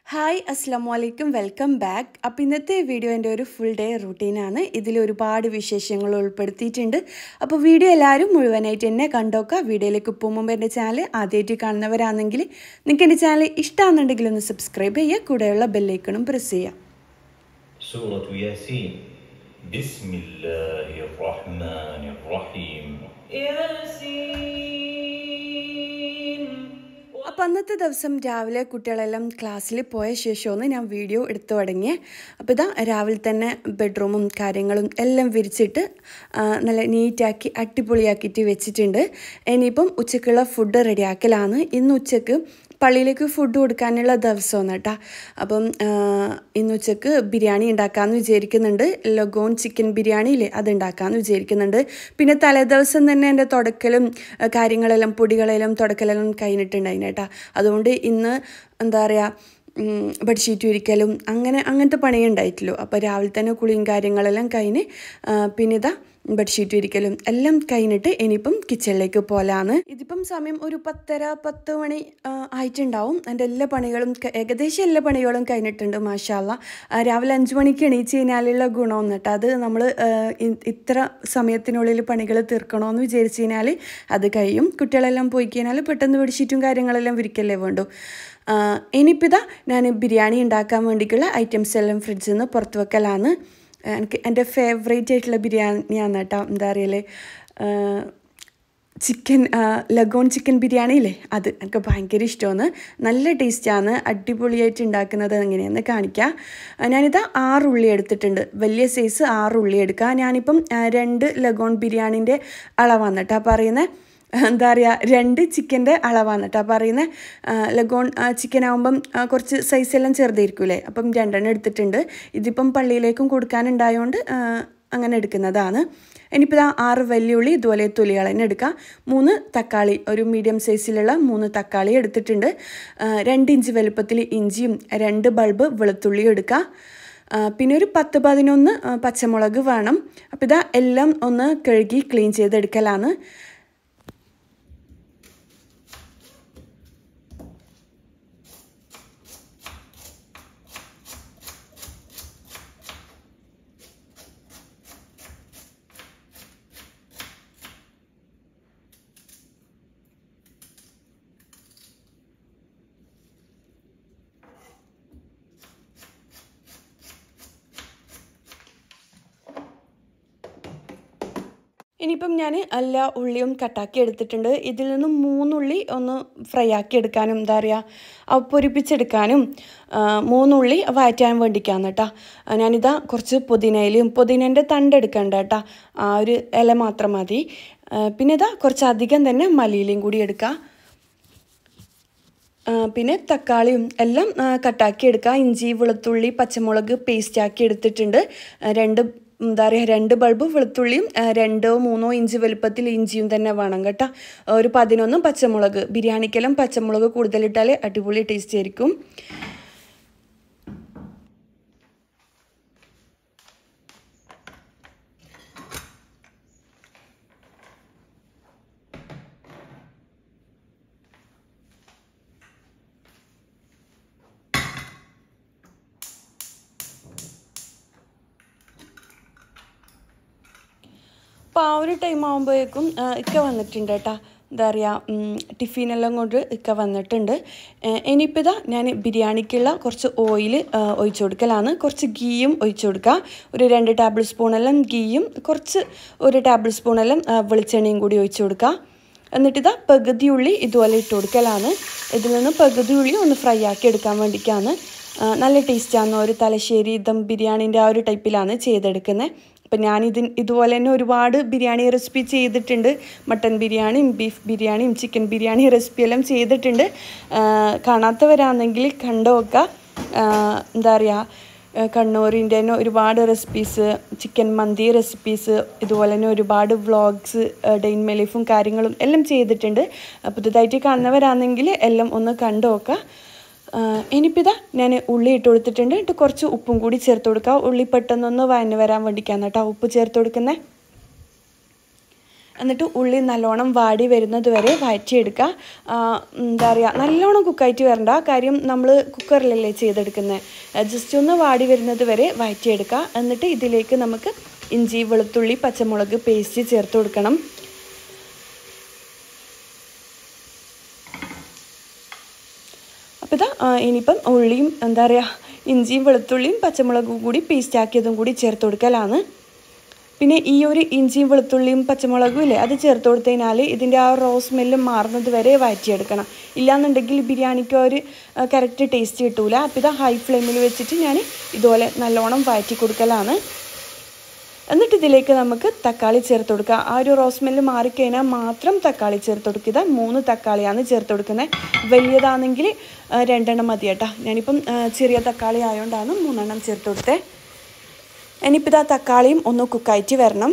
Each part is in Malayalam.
ഹായ് അസ്സാം വലൈക്കും വെൽക്കം ബാക്ക് അപ്പോൾ ഇന്നത്തെ വീഡിയോ എൻ്റെ ഒരു ഫുൾ ഡേ റുട്ടീനാണ് ഇതിൽ ഒരുപാട് വിശേഷങ്ങൾ ഉൾപ്പെടുത്തിയിട്ടുണ്ട് അപ്പോൾ വീഡിയോ എല്ലാവരും മുഴുവനായിട്ട് എന്നെ കണ്ടോക്കുക വീഡിയോയിലേക്ക് പോകും മുമ്പ് എൻ്റെ ചാനൽ ആദ്യമായിട്ട് കാണുന്നവരാണെങ്കിൽ നിങ്ങൾക്ക് എൻ്റെ ചാനൽ ഇഷ്ടമാണെന്നുണ്ടെങ്കിൽ ഒന്ന് സബ്സ്ക്രൈബ് ചെയ്യുക കൂടെയുള്ള ബെല്ലൈക്കണും പ്രസ് ചെയ്യുക سورة ياسين بسم الله الرحمن الرحيم ياسين അപ്പോൾ അന്നത്തെ ദിവസം രാവിലെ കുട്ടികളെല്ലാം ക്ലാസ്സിൽ പോയ ശേഷമാണ് ഞാൻ വീഡിയോ എടുത്തു തുടങ്ങിയത് അപ്പോൾ ഇതാ രാവിലെ തന്നെ ബെഡ്റൂമും കാര്യങ്ങളും എല്ലാം വിരിച്ചിട്ട് ആ, നല്ല നീറ്റാക്കി അടിപൊളിയാക്കിയിട്ട് വെച്ചിട്ടുണ്ട് ഇനിയിപ്പം ഉച്ചക്കുള്ള ഫുഡ് റെഡിയാക്കലാണ് ഇന്ന് ഉച്ചക്ക് പള്ളിയിലേക്ക് ഫുഡ് കൊടുക്കാനുള്ള ദിവസമാണ് കേട്ടോ അപ്പം ആ, ഇന്ന് ഉച്ചക്ക് ബിരിയാണി ഉണ്ടാക്കാമെന്ന് വിചാരിക്കുന്നുണ്ട് ലഗോൺ ചിക്കൻ ബിരിയാണി ഇല്ലേ അത് ഉണ്ടാക്കാമെന്ന് വിചാരിക്കുന്നുണ്ട് പിന്നെ തലേദിവസം തന്നെ എൻ്റെ തുടക്കലും ആ, കാര്യങ്ങളെല്ലാം പൊടികളെല്ലാം തുടക്കലെല്ലാം കഴിഞ്ഞിട്ടുണ്ടായിന് കേട്ടോ അതുകൊണ്ട് ഇന്ന് എന്താ പറയുക ബെഡ്ഷീറ്റ് വിരിക്കലും അങ്ങനെ അങ്ങനത്തെ പണിയേ ഉണ്ടായിട്ടില്ലൂ അപ്പോൾ രാവിലെ തന്നെ കുളിയും കാര്യങ്ങളെല്ലാം കഴിഞ്ഞ് ആ, പിന്നെ ഇതാ ബെഡ്ഷീറ്റ് വിരിക്കലും എല്ലാം കഴിഞ്ഞിട്ട് ഇനിയിപ്പം കിച്ചണിലേക്ക് പോലാന്ന് ഇതിപ്പം സമയം ഒരു പത്തര പത്ത് മണി ആ, ആയിട്ടുണ്ടാവും എൻ്റെ എല്ലാ പണികളും ക- ഏകദേശം എല്ലാ പണികളും കഴിഞ്ഞിട്ടുണ്ട് മാഷാല്ല രാവിലെ അഞ്ച് മണിക്ക് എണീച്ച് കഴിഞ്ഞാലുള്ള ഗുണം എന്നിട്ട് അത് നമ്മൾ ഇത്ര സമയത്തിനുള്ളിൽ പണികൾ തീർക്കണമെന്ന് വിചാരിച്ചു കഴിഞ്ഞാൽ അത് കഴിയും കുട്ടികളെല്ലാം പോയി കഴിഞ്ഞാൽ പെട്ടെന്ന് ബെഡ്ഷീറ്റും കാര്യങ്ങളെല്ലാം വിരിക്കല്ലേ വേണ്ടു ആ, ഇനിയിപ്പോൾ ഇതാ ഞാൻ ബിരിയാണി ഉണ്ടാക്കാൻ വേണ്ടിയിട്ടുള്ള ഐറ്റംസ് എല്ലാം ഫ്രിഡ്ജിൽ നിന്ന് പുറത്ത് വെക്കലാണ് എനിക്ക് എൻ്റെ ഫേവറേറ്റ് ആയിട്ടുള്ള ബിരിയാണിയാണ് കേട്ടോ എന്താ പറയല് ചിക്കൻ ലഗോൺ ചിക്കൻ ബിരിയാണി ഇല്ലേ അത് എനിക്ക് ഭയങ്കര ഇഷ്ടമാണ് നല്ല ടേസ്റ്റാണ് അടിപൊളിയായിട്ട് ഉണ്ടാക്കുന്നത് എങ്ങനെയാണെന്ന് കാണിക്കാം ആ, ഞാനിത് ആറ് ഉള്ളി എടുത്തിട്ടുണ്ട് വലിയ സൈസ് ആറ് ഉള്ളി എടുക്കുക ഞാനിപ്പം ആ, രണ്ട് ലഗോൺ ബിരിയാണിൻ്റെ അളവാണ് കേട്ടോ പറയുന്നത് എന്താ പറയുക രണ്ട് ചിക്കൻ്റെ അളവാണ് കേട്ടോ പറയുന്നത് ലഗോൺ ചിക്കൻ ആകുമ്പം ആ, കുറച്ച് സൈസ് എല്ലാം ചെറുതായിരിക്കൂലേ അപ്പം രണ്ടെണ്ണം എടുത്തിട്ടുണ്ട് ഇതിപ്പം പള്ളിയിലേക്കും കൊടുക്കാനുണ്ടായതുകൊണ്ട് ആ, അങ്ങനെ എടുക്കുന്നതാണ് ഇനിയിപ്പോൾ ഇതാ ആറ് വെല്ലുള്ളി ഇതുപോലെ തൊലികൾ തന്നെ എടുക്കുക മൂന്ന് തക്കാളി ഒരു മീഡിയം സൈസിലുള്ള മൂന്ന് തക്കാളി എടുത്തിട്ടുണ്ട് ആ, രണ്ട് ഇഞ്ച് വലുപ്പത്തിൽ ഇഞ്ചിയും രണ്ട് ബൾബ് വെളുത്തുള്ളിയും എടുക്കുക ആ, പിന്നെ ഒരു പത്ത് പതിനൊന്ന് ആ, പച്ചമുളക് വേണം അപ്പോൾ ഇതാ എല്ലാം ഒന്ന് കഴുകി ക്ലീൻ ചെയ്തെടുക്കലാണ് ഇനിയിപ്പം ഞാൻ എല്ലാ ഉള്ളിയും കട്ടാക്കി എടുത്തിട്ടുണ്ട് ഇതിൽ നിന്നും മൂന്നുള്ളി ഒന്ന് ഫ്രൈ ആക്കി എടുക്കാനും എന്താ പറയുക പൊരിപ്പിച്ചെടുക്കാനും ആ, മൂന്നുള്ളി വഴറ്റാൻ വേണ്ടിക്കാന്ന് കേട്ടോ ആ, ഞാനിതാ കുറച്ച് പുതിനയിലും പുതിനേൻ്റെ തണ്ട് എടുക്കണ്ട കേട്ടോ ആ ഒരു ഇല മാത്രം മതി ആ, പിന്നെ ഇതാ കുറച്ച് അധികം തന്നെ മല്ലിയിലയും കൂടി എടുക്കുക ആ, പിന്നെ തക്കാളിയും എല്ലാം ആ, കട്ടാക്കി എടുക്കുക ഇഞ്ചി വെളുത്തുള്ളി പച്ചമുളക് പേസ്റ്റ് ആക്കി എടുത്തിട്ടുണ്ട് ആ, രണ്ട് എന്താ പറയുക രണ്ട് ബൾബ് വെളുത്തുള്ളിയും ആ, രണ്ടോ മൂന്നോ ഇഞ്ച് വലുപ്പത്തിൽ ഇഞ്ചിയും തന്നെ വേണം കേട്ടോ ഒരു പതിനൊന്ന് പച്ചമുളക് ബിരിയാണിക്കെല്ലാം പച്ചമുളക് കൂടുതലിട്ടാൽ അടിപൊളി ടേസ്റ്റ് ആയിരിക്കും അപ്പോൾ ആ ഒരു ടൈം ആകുമ്പോഴേക്കും ഇക്ക വന്നിട്ടുണ്ട് കേട്ടോ എന്താ പറയുക ടിഫിനെല്ലാം കൊണ്ട് ഇക്ക വന്നിട്ടുണ്ട് ഏഹ് ഇനിയിപ്പോൾ ഇതാ ഞാൻ ബിരിയാണിക്കുള്ള കുറച്ച് ഓയിൽ ഒഴിച്ചു കൊടുക്കലാണ് കുറച്ച് ഗീയും ഒഴിച്ചു കൊടുക്കുക ഒരു രണ്ട് ടേബിൾ സ്പൂണെല്ലാം ഗീയും കുറച്ച് ഒരു ടേബിൾ സ്പൂണെല്ലാം ആ, വെളിച്ചെണ്ണയും കൂടി ഒഴിച്ചു കൊടുക്കുക എന്നിട്ട് ഇതാ പകുതി ഉള്ളി ഇതുപോലെ ഇട്ട് കൊടുക്കലാണ് ഇതിൽ നിന്ന് പകുതി ഉള്ളി ഒന്ന് ഫ്രൈ ആക്കി എടുക്കാൻ വേണ്ടിയിട്ടാണ് ആ, നല്ല ടേസ്റ്റാണ് ഒരു തലശ്ശേരി ദം ബിരിയാണീൻ്റെ ആ ഒരു ടൈപ്പിലാണ് ചെയ്തെടുക്കുന്നത് അപ്പം ഞാനിതിൻ ഇതുപോലെ തന്നെ ഒരുപാട് ബിരിയാണി റെസിപ്പി ചെയ്തിട്ടുണ്ട് മട്ടൻ ബിരിയാണിയും ബീഫ് ബിരിയാണിയും ചിക്കൻ ബിരിയാണി റെസിപ്പി എല്ലാം ചെയ്തിട്ടുണ്ട് ആ, കാണാത്തവരാണെങ്കിൽ കണ്ടു നോക്കുക ആ, എന്താ പറയുക കണ്ണൂരിൻ്റെ തന്നെ ഒരുപാട് റെസിപ്പീസ് ചിക്കൻ മന്തി റെസിപ്പീസ് ഇതുപോലെ തന്നെ ഒരുപാട് വ്ളോഗ്സ് ഡെയിൻ മെലീഫും കാര്യങ്ങളും എല്ലാം ചെയ്തിട്ടുണ്ട് പുതുതായിട്ട് കാണുന്നവരാണെങ്കിൽ എല്ലാം ഒന്ന് കണ്ടു നോക്കുക ഇനിയിപ്പോൾ ഇതാ ഞാൻ ഉള്ളി ഇട്ട് കൊടുത്തിട്ടുണ്ട് എന്നിട്ട് കുറച്ച് ഉപ്പും കൂടി ചേർത്ത് കൊടുക്കുക ഉള്ളി പെട്ടെന്നൊന്ന് വഴന്ന് വരാൻ വേണ്ടിയിട്ടാണ് കേട്ടോ ഉപ്പ് ചേർത്ത് കൊടുക്കുന്നത് എന്നിട്ട് ഉള്ളി നല്ലോണം വാടി വരുന്നത് വരെ വഴറ്റിയെടുക്കുക ആ, എന്താ പറയുക നല്ലോണം കുക്കായിട്ട് വരണ്ട കാര്യം നമ്മൾ കുക്കറിലല്ലേ ചെയ്തെടുക്കുന്നത് ജസ്റ്റ് ഒന്ന് വാടി വരുന്നത് വരെ വഴറ്റിയെടുക്കുക എന്നിട്ട് ഇതിലേക്ക് നമുക്ക് ഇഞ്ചി വെളുത്തുള്ളി പച്ചമുളക് പേസ്റ്റ് ചേർത്ത് കൊടുക്കണം അപ്പോൾ ഇതാ ആ, ഇനിയിപ്പം ഉള്ളിയും എന്താ പറയുക ഇഞ്ചിയും വെളുത്തുള്ളിയും പച്ചമുളകും കൂടി പേസ്റ്റ് ആക്കിയതും കൂടി ചേർത്ത് കൊടുക്കലാണ് പിന്നെ ഈ ഒരു ഇഞ്ചിയും വെളുത്തുള്ളിയും പച്ചമുളകും ഇല്ലേ അത് ചേർത്ത് കൊടുത്തു കഴിഞ്ഞാൽ ഇതിൻ്റെ ആ റോ സ്മെല്ല് മാറുന്നത് വരെ വഴറ്റിയെടുക്കണം ഇല്ലാന്നുണ്ടെങ്കിൽ ബിരിയാണിക്ക് ഒരു കറക്റ്റ് ടേസ്റ്റ് കിട്ടൂല അപ്പോൾ ഇത് ഹൈ ഫ്ലെയിമിൽ വെച്ചിട്ട് ഞാൻ ഇതുപോലെ നല്ലോണം വഴറ്റി കൊടുക്കലാണ് എന്നിട്ട് ഇതിലേക്ക് നമുക്ക് തക്കാളി ചേർത്ത് കൊടുക്കുക ആ ഒരു റോസ് സ്മെല്ല് മാറിക്കഴിഞ്ഞാൽ മാത്രം തക്കാളി ചേർത്ത് കൊടുക്കുക മൂന്ന് തക്കാളിയാണ് ചേർത്ത് കൊടുക്കുന്നത് വലിയതാണെങ്കിൽ ആ, രണ്ടെണ്ണം മതി കേട്ടോ ഞാനിപ്പം ആ, ചെറിയ തക്കാളി ആയതുകൊണ്ടാണ് മൂന്നെണ്ണം ചേർത്ത് കൊടുത്തത് ഇനിയിപ്പോൾ ഇതാ തക്കാളിയും ഒന്ന് കുക്കായിട്ട് വരണം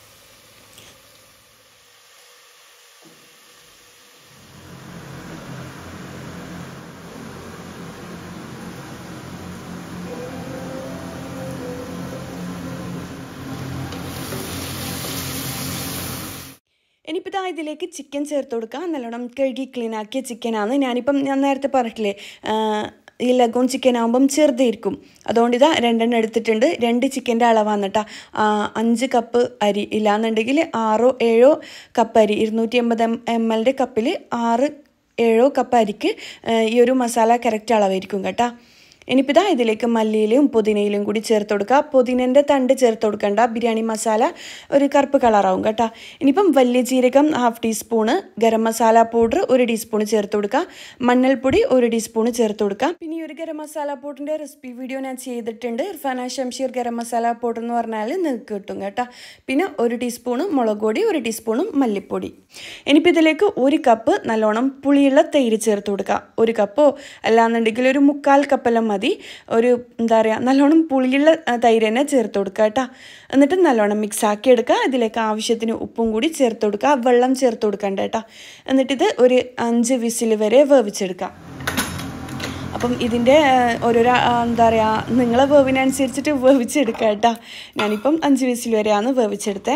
ഇനിയിപ്പോൾ ഇതാ ഇതിലേക്ക് ചിക്കൻ ചേർത്ത് കൊടുക്കുക നല്ലോണം കഴുകി ക്ലീൻ ആക്കിയ ചിക്കനാണ് ഞാനിപ്പം ഞാൻ നേരത്തെ പറഞ്ഞിട്ടില്ലേ ആ, ഈ ലഗോൺ ചിക്കൻ ആകുമ്പം ചെറുതായിരിക്കും അതുകൊണ്ട് ഇതാ രണ്ടെണ്ണം എടുത്തിട്ടുണ്ട് രണ്ട് ചിക്കൻ്റെ അളവാണ് കേട്ടോ അഞ്ച് കപ്പ് അരി ഇല്ലാന്നുണ്ടെങ്കിൽ ആറോ ഏഴോ കപ്പ് അരി ഇരുന്നൂറ്റി എൺപത് എം എം എല്ലിൻ്റെ കപ്പിൽ ആറ് ഏഴോ കപ്പ് അരിക്ക് ആ, ഈ ഒരു മസാല കറക്റ്റ് അളവായിരിക്കും കേട്ടോ ഇനിയിപ്പോൾ ഇതാ ഇതിലേക്ക് മല്ലിയിലും പുതിനയിലും കൂടി ചേർത്ത് കൊടുക്കുക പുതിനൻ്റെ തണ്ട് ചേർത്ത് കൊടുക്കണ്ട ബിരിയാണി മസാല ഒരു കറുപ്പ് കളറാവും കേട്ടോ ഇനിയിപ്പം വലിയ ജീരകം half teaspoon garam masala powder ഒരു ടീസ്പൂൺ ചേർത്ത് കൊടുക്കുക മഞ്ഞൾപ്പൊടി ഒരു ടീസ്പൂൺ ചേർത്ത് കൊടുക്കുക പിന്നെ ഈ ഒരു ഗരം മസാല പൗഡറിൻ്റെ റെസിപ്പി വീഡിയോ ഞാൻ ചെയ്തിട്ടുണ്ട് ഇർഫാന ഷംഷീർ ഗരം മസാല പൗഡർ എന്ന് പറഞ്ഞാൽ നിങ്ങൾക്ക് കിട്ടും കേട്ടോ പിന്നെ ഒരു ടീസ്പൂണ് മുളക് പൊടി ഒരു ടീസ്പൂണും മല്ലിപ്പൊടി ഇനിയിപ്പോൾ ഇതിലേക്ക് ഒരു കപ്പ് നല്ലോണം പുളിയുള്ള തൈര് ചേർത്ത് കൊടുക്കുക ഒരു കപ്പോ അല്ലാന്നുണ്ടെങ്കിൽ ഒരു മുക്കാൽ കപ്പെല്ലാം മതി ഒരു എന്താ പറയുക നല്ലോണം പുളിയുള്ള ആ, തൈര് തന്നെ ചേർത്ത് കൊടുക്കുക കേട്ടോ എന്നിട്ട് നല്ലോണം മിക്സ് ആക്കി എടുക്കുക ഇതിലേക്ക് ആവശ്യത്തിന് ഉപ്പും കൂടി ചേർത്ത് കൊടുക്കുക വെള്ളം ചേർത്ത് കൊടുക്കണ്ട കേട്ടോ എന്നിട്ടിത് ഒരു അഞ്ച് വിസിൽ വരെ വേവിച്ചെടുക്കുക അപ്പം ഇതിൻ്റെ ആ, ഓരോരോ ആ, എന്താ പറയുക നിങ്ങളെ വേവിനനുസരിച്ചിട്ട് വേവിച്ചെടുക്കുക കേട്ടോ ഞാനിപ്പം അഞ്ച് വിസിൽ വരെയാണ് വേവിച്ചെടുത്തത്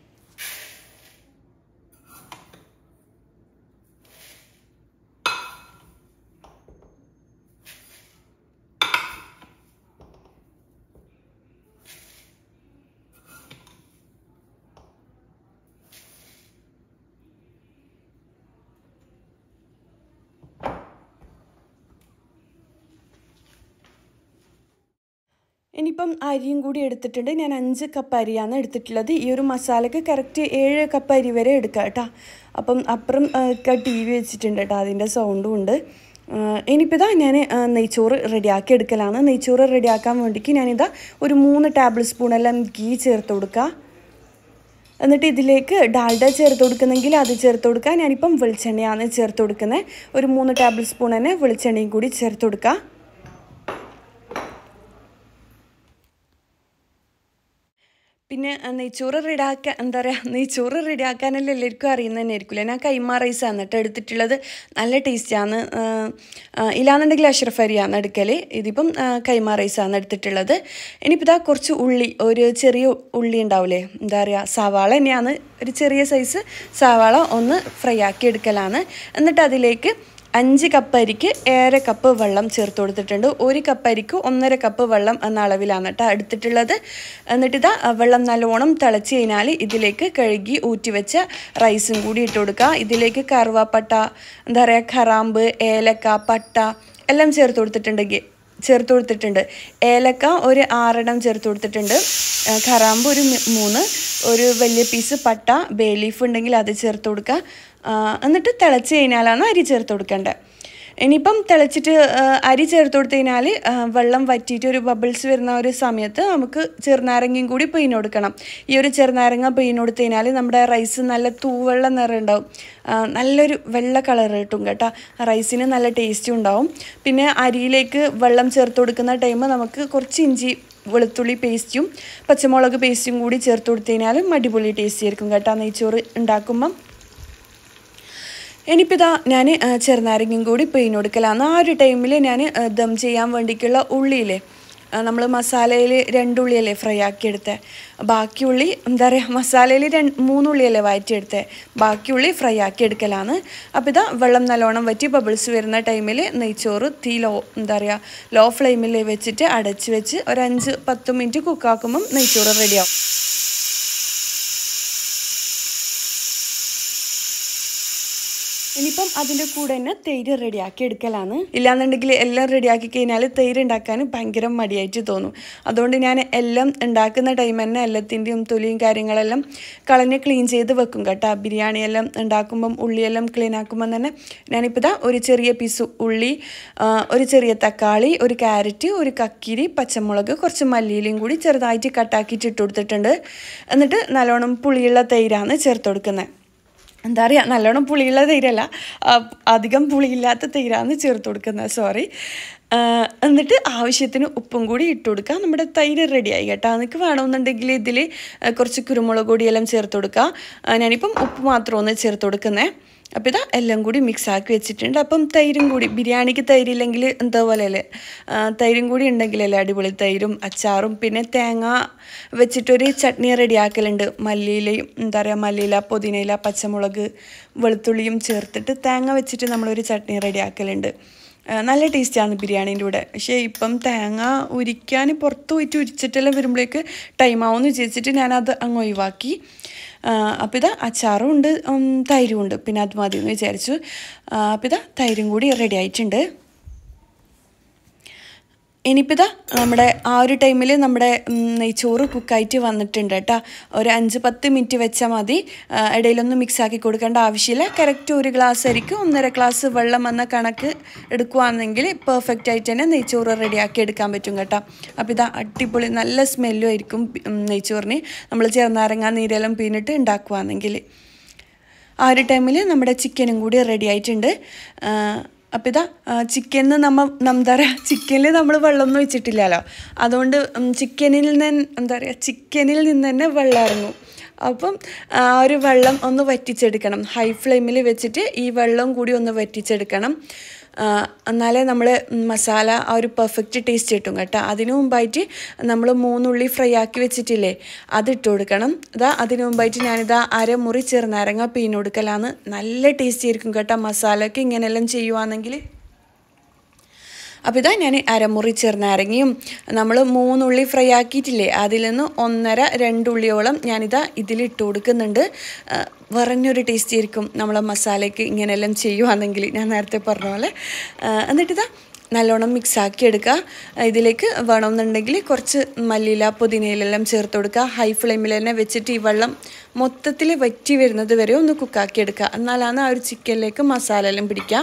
ഇനിയിപ്പം അരിയും കൂടി എടുത്തിട്ടുണ്ട് ഞാൻ അഞ്ച് കപ്പ് അരിയാണ് എടുത്തിട്ടുള്ളത് ഈ ഒരു മസാലയ്ക്ക് കറക്റ്റ് ഏഴ് കപ്പ് അരി വരെ എടുക്കാം കേട്ടോ അപ്പം അപ്പുറം ഒക്കെ ടി വി വെച്ചിട്ടുണ്ട് കേട്ടോ അതിൻ്റെ സൗണ്ടും ഉണ്ട് ഇനിയിപ്പോൾ ഇതാ ഞാൻ നെയ്ച്ചോറ് റെഡിയാക്കി എടുക്കലാണ് നെയ്ച്ചോറ് റെഡിയാക്കാൻ വേണ്ടിക്ക് ഞാനിതാ ഒരു മൂന്ന് ടേബിൾ സ്പൂണെല്ലാം ഗീ ചേർത്ത് കൊടുക്കുക എന്നിട്ട് ഇതിലേക്ക് ഡാൽഡ ചേർത്ത് കൊടുക്കുന്നെങ്കിൽ അത് ചേർത്ത് കൊടുക്കുക ഞാനിപ്പം വെളിച്ചെണ്ണയാണ് ചേർത്ത് കൊടുക്കുന്നത് ഒരു മൂന്ന് ടേബിൾ സ്പൂൺ തന്നെ വെളിച്ചെണ്ണയും കൂടി ചേർത്ത് കൊടുക്കുക പിന്നെ ആ, നെയ്ച്ചോറ് റെഡിയാക്കാൻ എന്താ പറയുക നെയ്ച്ചോറ് റെഡിയാക്കാനല്ലേ എല്ലാവർക്കും അറിയുന്നത് തന്നെ ആയിരിക്കില്ല ഞാൻ കൈമ റൈസാണ് കേട്ടോ എടുത്തിട്ടുള്ളത് നല്ല ടേസ്റ്റാണ് ഇല്ലാന്നുണ്ടെങ്കിൽ അഷ്റഫ് അരിയാണ് എടുക്കൽ ഇതിപ്പം ആ, കൈമ റൈസാണ് എടുത്തിട്ടുള്ളത് ഇനിയിപ്പോൾ ഇതാ കുറച്ച് ഉള്ളി ഒരു ചെറിയ ഉള്ളി ഉണ്ടാവില്ലേ എന്താ പറയുക സവാള തന്നെയാണ് ഒരു ചെറിയ സൈസ് സവാള ഒന്ന് ഫ്രൈ ആക്കി എടുക്കലാണ് എന്നിട്ട് അതിലേക്ക് അഞ്ച് കപ്പ് അരിക്ക് ഏഴര കപ്പ് വെള്ളം ചേർത്ത് കൊടുത്തിട്ടുണ്ട് ഒരു കപ്പ് അരിക്ക് ഒന്നര കപ്പ് വെള്ളം എന്ന അളവിലാണ് കേട്ടോ എടുത്തിട്ടുള്ളത് എന്നിട്ട് ഇതാ ആ വെള്ളം നല്ലോണം തിളച്ച് കഴിഞ്ഞാൽ ഇതിലേക്ക് കഴുകി ഊറ്റി വെച്ച റൈസും കൂടി ഇട്ട് കൊടുക്കുക ഇതിലേക്ക് കറുവാപ്പട്ട എന്താ പറയുക ഖറാമ്പ് ഏലക്ക പട്ട എല്ലാം ചേർത്ത് കൊടുത്തിട്ടുണ്ടെങ്കിൽ ചേർത്ത് കൊടുത്തിട്ടുണ്ട് ഏലക്ക ഒരു ആറെണ്ണം ചേർത്ത് കൊടുത്തിട്ടുണ്ട് ആ, ഖറാമ്പ് ഒരു മി- മൂന്ന് ഒരു വലിയ പീസ് പട്ട ബേ ലീഫ് ഉണ്ടെങ്കിൽ അത് ചേർത്ത് കൊടുക്കുക ആ, എന്നിട്ട് തിളച്ച് കഴിഞ്ഞാലാണ് അരി ചേർത്ത് കൊടുക്കേണ്ടത് ഇനിയിപ്പം തിളച്ചിട്ട് ആ, അരി ചേർത്ത് കൊടുത്തു കഴിഞ്ഞാൽ ആ, വെള്ളം വറ്റിയിട്ട് ഒരു ബബിൾസ് വരുന്ന ഒരു സമയത്ത് നമുക്ക് ചെറുനാരങ്ങയും കൂടി പിഴിഞ്ഞ് കൊടുക്കണം ഈ ഒരു ചെറുനാരങ്ങ പിഴിഞ്ഞ് കൊടുത്തു കഴിഞ്ഞാൽ നമ്മുടെ റൈസ് നല്ല തൂവെള്ള നിറം ഉണ്ടാവും ആ, നല്ലൊരു വെള്ള കളർ കിട്ടും കേട്ടോ റൈസിന് നല്ല ടേസ്റ്റും ഉണ്ടാവും പിന്നെ അരിയിലേക്ക് വെള്ളം ചേർത്ത് കൊടുക്കുന്ന ടൈം നമുക്ക് കുറച്ച് ഇഞ്ചി വെളുത്തുള്ളി പേസ്റ്റും പച്ചമുളക് പേസ്റ്റും കൂടി ചേർത്ത് കൊടുത്തു കഴിഞ്ഞാലും അടിപൊളി ടേസ്റ്റ് ആയിരിക്കും കേട്ടോ നെയ്ച്ചോറ് ഉണ്ടാക്കുമ്പം ഇനിയിപ്പോൾ ഇതാ ഞാൻ ചെറുനാരങ്ങയും കൂടി പിഴിഞ്ഞ് കൊടുക്കലാണ് ആ ഒരു ടൈമിൽ ഞാൻ ദം ചെയ്യാൻ വേണ്ടിയിട്ടുള്ള ഉള്ളിയില്ലേ നമ്മൾ മസാലയിൽ രണ്ടുള്ളിയല്ലേ ഫ്രൈ ആക്കി എടുത്തത് ബാക്കി ഉള്ളി എന്താ പറയുക മസാലയിൽ രണ്ട് മൂന്നുള്ളിയല്ലേ വഴറ്റിയെടുത്തത് ബാക്കി ഉള്ളി ഫ്രൈ ആക്കി എടുക്കലാണ് അപ്പോൾ ഇതാ വെള്ളം നല്ലോണം വറ്റി ബബിൾസ് വരുന്ന ടൈമിൽ നെയ്ച്ചോറ് തീ ലോ എന്താ പറയുക ലോ ഫ്ലെയിമിൽ വെച്ചിട്ട് അടച്ച് വെച്ച് ഒരു അഞ്ച് പത്ത് മിനിറ്റ് കുക്കാക്കുമ്പം നെയ്ച്ചോറ് റെഡിയാവും ഇനിയിപ്പം അതിൻ്റെ കൂടെ തന്നെ തൈര് റെഡിയാക്കി എടുക്കലാണ് ഇല്ലാന്നുണ്ടെങ്കിൽ എല്ലാം റെഡിയാക്കി കഴിഞ്ഞാൽ തൈര് ഉണ്ടാക്കാൻ ഭയങ്കര മടിയായിട്ട് തോന്നും അതുകൊണ്ട് ഞാൻ എല്ലാം ഉണ്ടാക്കുന്ന ടൈം തന്നെ എല്ലാത്തിൻ്റെയും തൊലിയും കാര്യങ്ങളെല്ലാം കളഞ്ഞ് ക്ലീൻ ചെയ്ത് വെക്കും കേട്ടോ ബിരിയാണി എല്ലാം ഉണ്ടാക്കുമ്പം ഉള്ളിയെല്ലാം ക്ലീൻ ആക്കുമ്പം തന്നെ ഞാനിപ്പോൾ ഇതാ ഒരു ചെറിയ പീസ് ഉള്ളി ആ, ഒരു ചെറിയ തക്കാളി ഒരു ക്യാരറ്റ് ഒരു കക്കിരി പച്ചമുളക് കുറച്ച് മല്ലിയിലയും കൂടി ചെറുതായിട്ട് കട്ടാക്കിയിട്ട് ഇട്ട് കൊടുത്തിട്ടുണ്ട് എന്നിട്ട് നല്ലോണം പുളിയുള്ള തൈരാണ് ചേർത്ത് കൊടുക്കുന്നത് എന്താ പറയുക നല്ലോണം പുളിയുള്ള തൈരല്ല ആ, അധികം പുളിയില്ലാത്ത തൈരാണ് ചേർത്ത് കൊടുക്കുന്നത് സോറി എന്നിട്ട് ആവശ്യത്തിന് ഉപ്പും കൂടി ഇട്ട് കൊടുക്കുക നമ്മുടെ തൈര് റെഡിയായി കേട്ടോ നിങ്ങൾക്ക് വേണമെന്നുണ്ടെങ്കിൽ ഇതിൽ കുറച്ച് കുരുമുളക് പൊടിയെല്ലാം ചേർത്ത് കൊടുക്കുക ആ, ഞാനിപ്പം ഉപ്പ് മാത്രമാണ് ചേർത്ത് കൊടുക്കുന്നത് അപ്പോൾ ഇതാ എല്ലാം കൂടി മിക്സ് ആക്കി വെച്ചിട്ടുണ്ട് അപ്പം തൈരും കൂടി ബിരിയാണിക്ക് തൈരില്ലെങ്കിൽ എന്താ പോലെയല്ലേ ആ, തൈരും കൂടി ഉണ്ടെങ്കിലല്ലേ അടിപൊളി തൈരും അച്ചാറും പിന്നെ തേങ്ങ വെച്ചിട്ടൊരു ചട്നി റെഡിയാക്കലുണ്ട് മല്ലിയിലയും എന്താ പറയുക മല്ലിയില പുതിനയില പച്ചമുളക് വെളുത്തുള്ളിയും ചേർത്തിട്ട് തേങ്ങ വെച്ചിട്ട് നമ്മളൊരു ചട്നി റെഡിയാക്കലുണ്ട് ആ, നല്ല ടേസ്റ്റാണ് ബിരിയാണീൻ്റെ കൂടെ പക്ഷേ ഇപ്പം തേങ്ങ ഉരിക്കാൻ പുറത്ത് പോയിട്ട് ഉരിച്ചിട്ടെല്ലാം വരുമ്പോഴേക്ക് ടൈം ആവുമെന്ന് വിചാരിച്ചിട്ട് ഞാനത് അങ്ങ് ഒഴിവാക്കി അപ്പോൾ ഇതാ അച്ചാറും ഉണ്ട് ഉം, തൈരും ഉണ്ട് പിന്നെ അത് മതി എന്ന് വിചാരിച്ചു അപ്പോൾ ഇതാ തൈരും കൂടി റെഡി ആയിട്ടുണ്ട് ഇനിയിപ്പോൾ ഇതാ നമ്മുടെ ആ ഒരു ടൈമിൽ നമ്മുടെ ഉം, നെയ്ച്ചോറ് കുക്കായിട്ട് വന്നിട്ടുണ്ട് കേട്ടോ ഒരു അഞ്ച് പത്ത് മിനിറ്റ് വെച്ചാൽ മതി ആ, ഇടയിലൊന്നും മിക്സ് ആക്കി കൊടുക്കേണ്ട ആവശ്യമില്ല കറക്റ്റ് ഒരു ഗ്ലാസ് അരിക്ക് ഒന്നര ഗ്ലാസ് വെള്ളം എന്ന കണക്ക് എടുക്കുകയാണെങ്കിൽ പെർഫെക്റ്റ് ആയിട്ട് തന്നെ നെയ്ച്ചോറ് റെഡിയാക്കി എടുക്കാൻ പറ്റും കേട്ടോ അപ്പോൾ ഇതാ അടിപൊളി നല്ല സ്മെല്ലും ആയിരിക്കും ഉം, നെയ്ച്ചോറിന് നമ്മൾ ചെറുനാരങ്ങ നീരെല്ലാം പിന്നിട്ട് ഉണ്ടാക്കുകയാണെങ്കിൽ ആ ഒരു ടൈമിൽ നമ്മുടെ ചിക്കനും കൂടി റെഡി ആയിട്ടുണ്ട് അപ്പോൾ ഇതാ ചിക്കനിൽ നമ്മ എന്താ പറയുക ചിക്കനിൽ നമ്മൾ വെള്ളമൊന്നും ഒഴിച്ചിട്ടില്ലല്ലോ അതുകൊണ്ട് ചിക്കനിൽ നിന്ന് എന്താ പറയുക ചിക്കനിൽ നിന്ന് തന്നെ വെള്ളം ഇറങ്ങും അപ്പം ആ ഒരു വെള്ളം ഒന്ന് വറ്റിച്ചെടുക്കണം ഹൈ ഫ്ലെയിമിൽ വെച്ചിട്ട് ഈ വെള്ളം കൂടി ഒന്ന് വറ്റിച്ചെടുക്കണം ആ, എന്നാലേ നമ്മൾ മസാല ആ ഒരു പെർഫെക്റ്റ് ടേസ്റ്റ് കിട്ടും കേട്ടോ അതിനു മുമ്പായിട്ട് നമ്മൾ മൂന്നുള്ളി ഫ്രൈ ആക്കി വെച്ചിട്ടില്ലേ അത് ഇട്ട് കൊടുക്കണം ഇതാ അതിനു മുമ്പായിട്ട് ഞാനിതാ അരമുറി ചെറുനാരങ്ങ പീഞ്ഞ് കൊടുക്കലാണ് നല്ല ടേസ്റ്റി ആയിരിക്കും കേട്ടോ മസാലയൊക്കെ ഇങ്ങനെയെല്ലാം ചെയ്യുവാണെങ്കിൽ അപ്പോൾ ഇതാ ഞാൻ അരമുറി ചെറുനാരങ്ങയും നമ്മൾ മൂന്നുള്ളി ഫ്രൈ ആക്കിയിട്ടില്ലേ അതിൽ നിന്ന് ഒന്നര രണ്ടുള്ളിയോളം ഞാനിതാ ഇതിലിട്ട് കൊടുക്കുന്നുണ്ട് ആ, പറഞ്ഞൊരു ടേസ്റ്റ് ആയിരിക്കും നമ്മളെ മസാലയ്ക്ക് ഇങ്ങനെയെല്ലാം ചെയ്യുവാണെങ്കിൽ ഞാൻ നേരത്തെ പറഞ്ഞ പോലെ ആ, എന്നിട്ടിതാ നല്ലോണം മിക്സ് ആക്കി എടുക്കുക ഇതിലേക്ക് വേണമെന്നുണ്ടെങ്കിൽ കുറച്ച് മല്ലിയില പുതിനയിലെല്ലാം ചേർത്ത് കൊടുക്കുക ഹൈ ഫ്ലെയിമിൽ തന്നെ വെച്ചിട്ട് ഈ വെള്ളം മൊത്തത്തിൽ വറ്റി വരുന്നത് വരെ ഒന്ന് കുക്കാക്കി എടുക്കുക എന്നാലാണ് ആ ഒരു ചിക്കനിലേക്ക് മസാല എല്ലാം പിടിക്കാം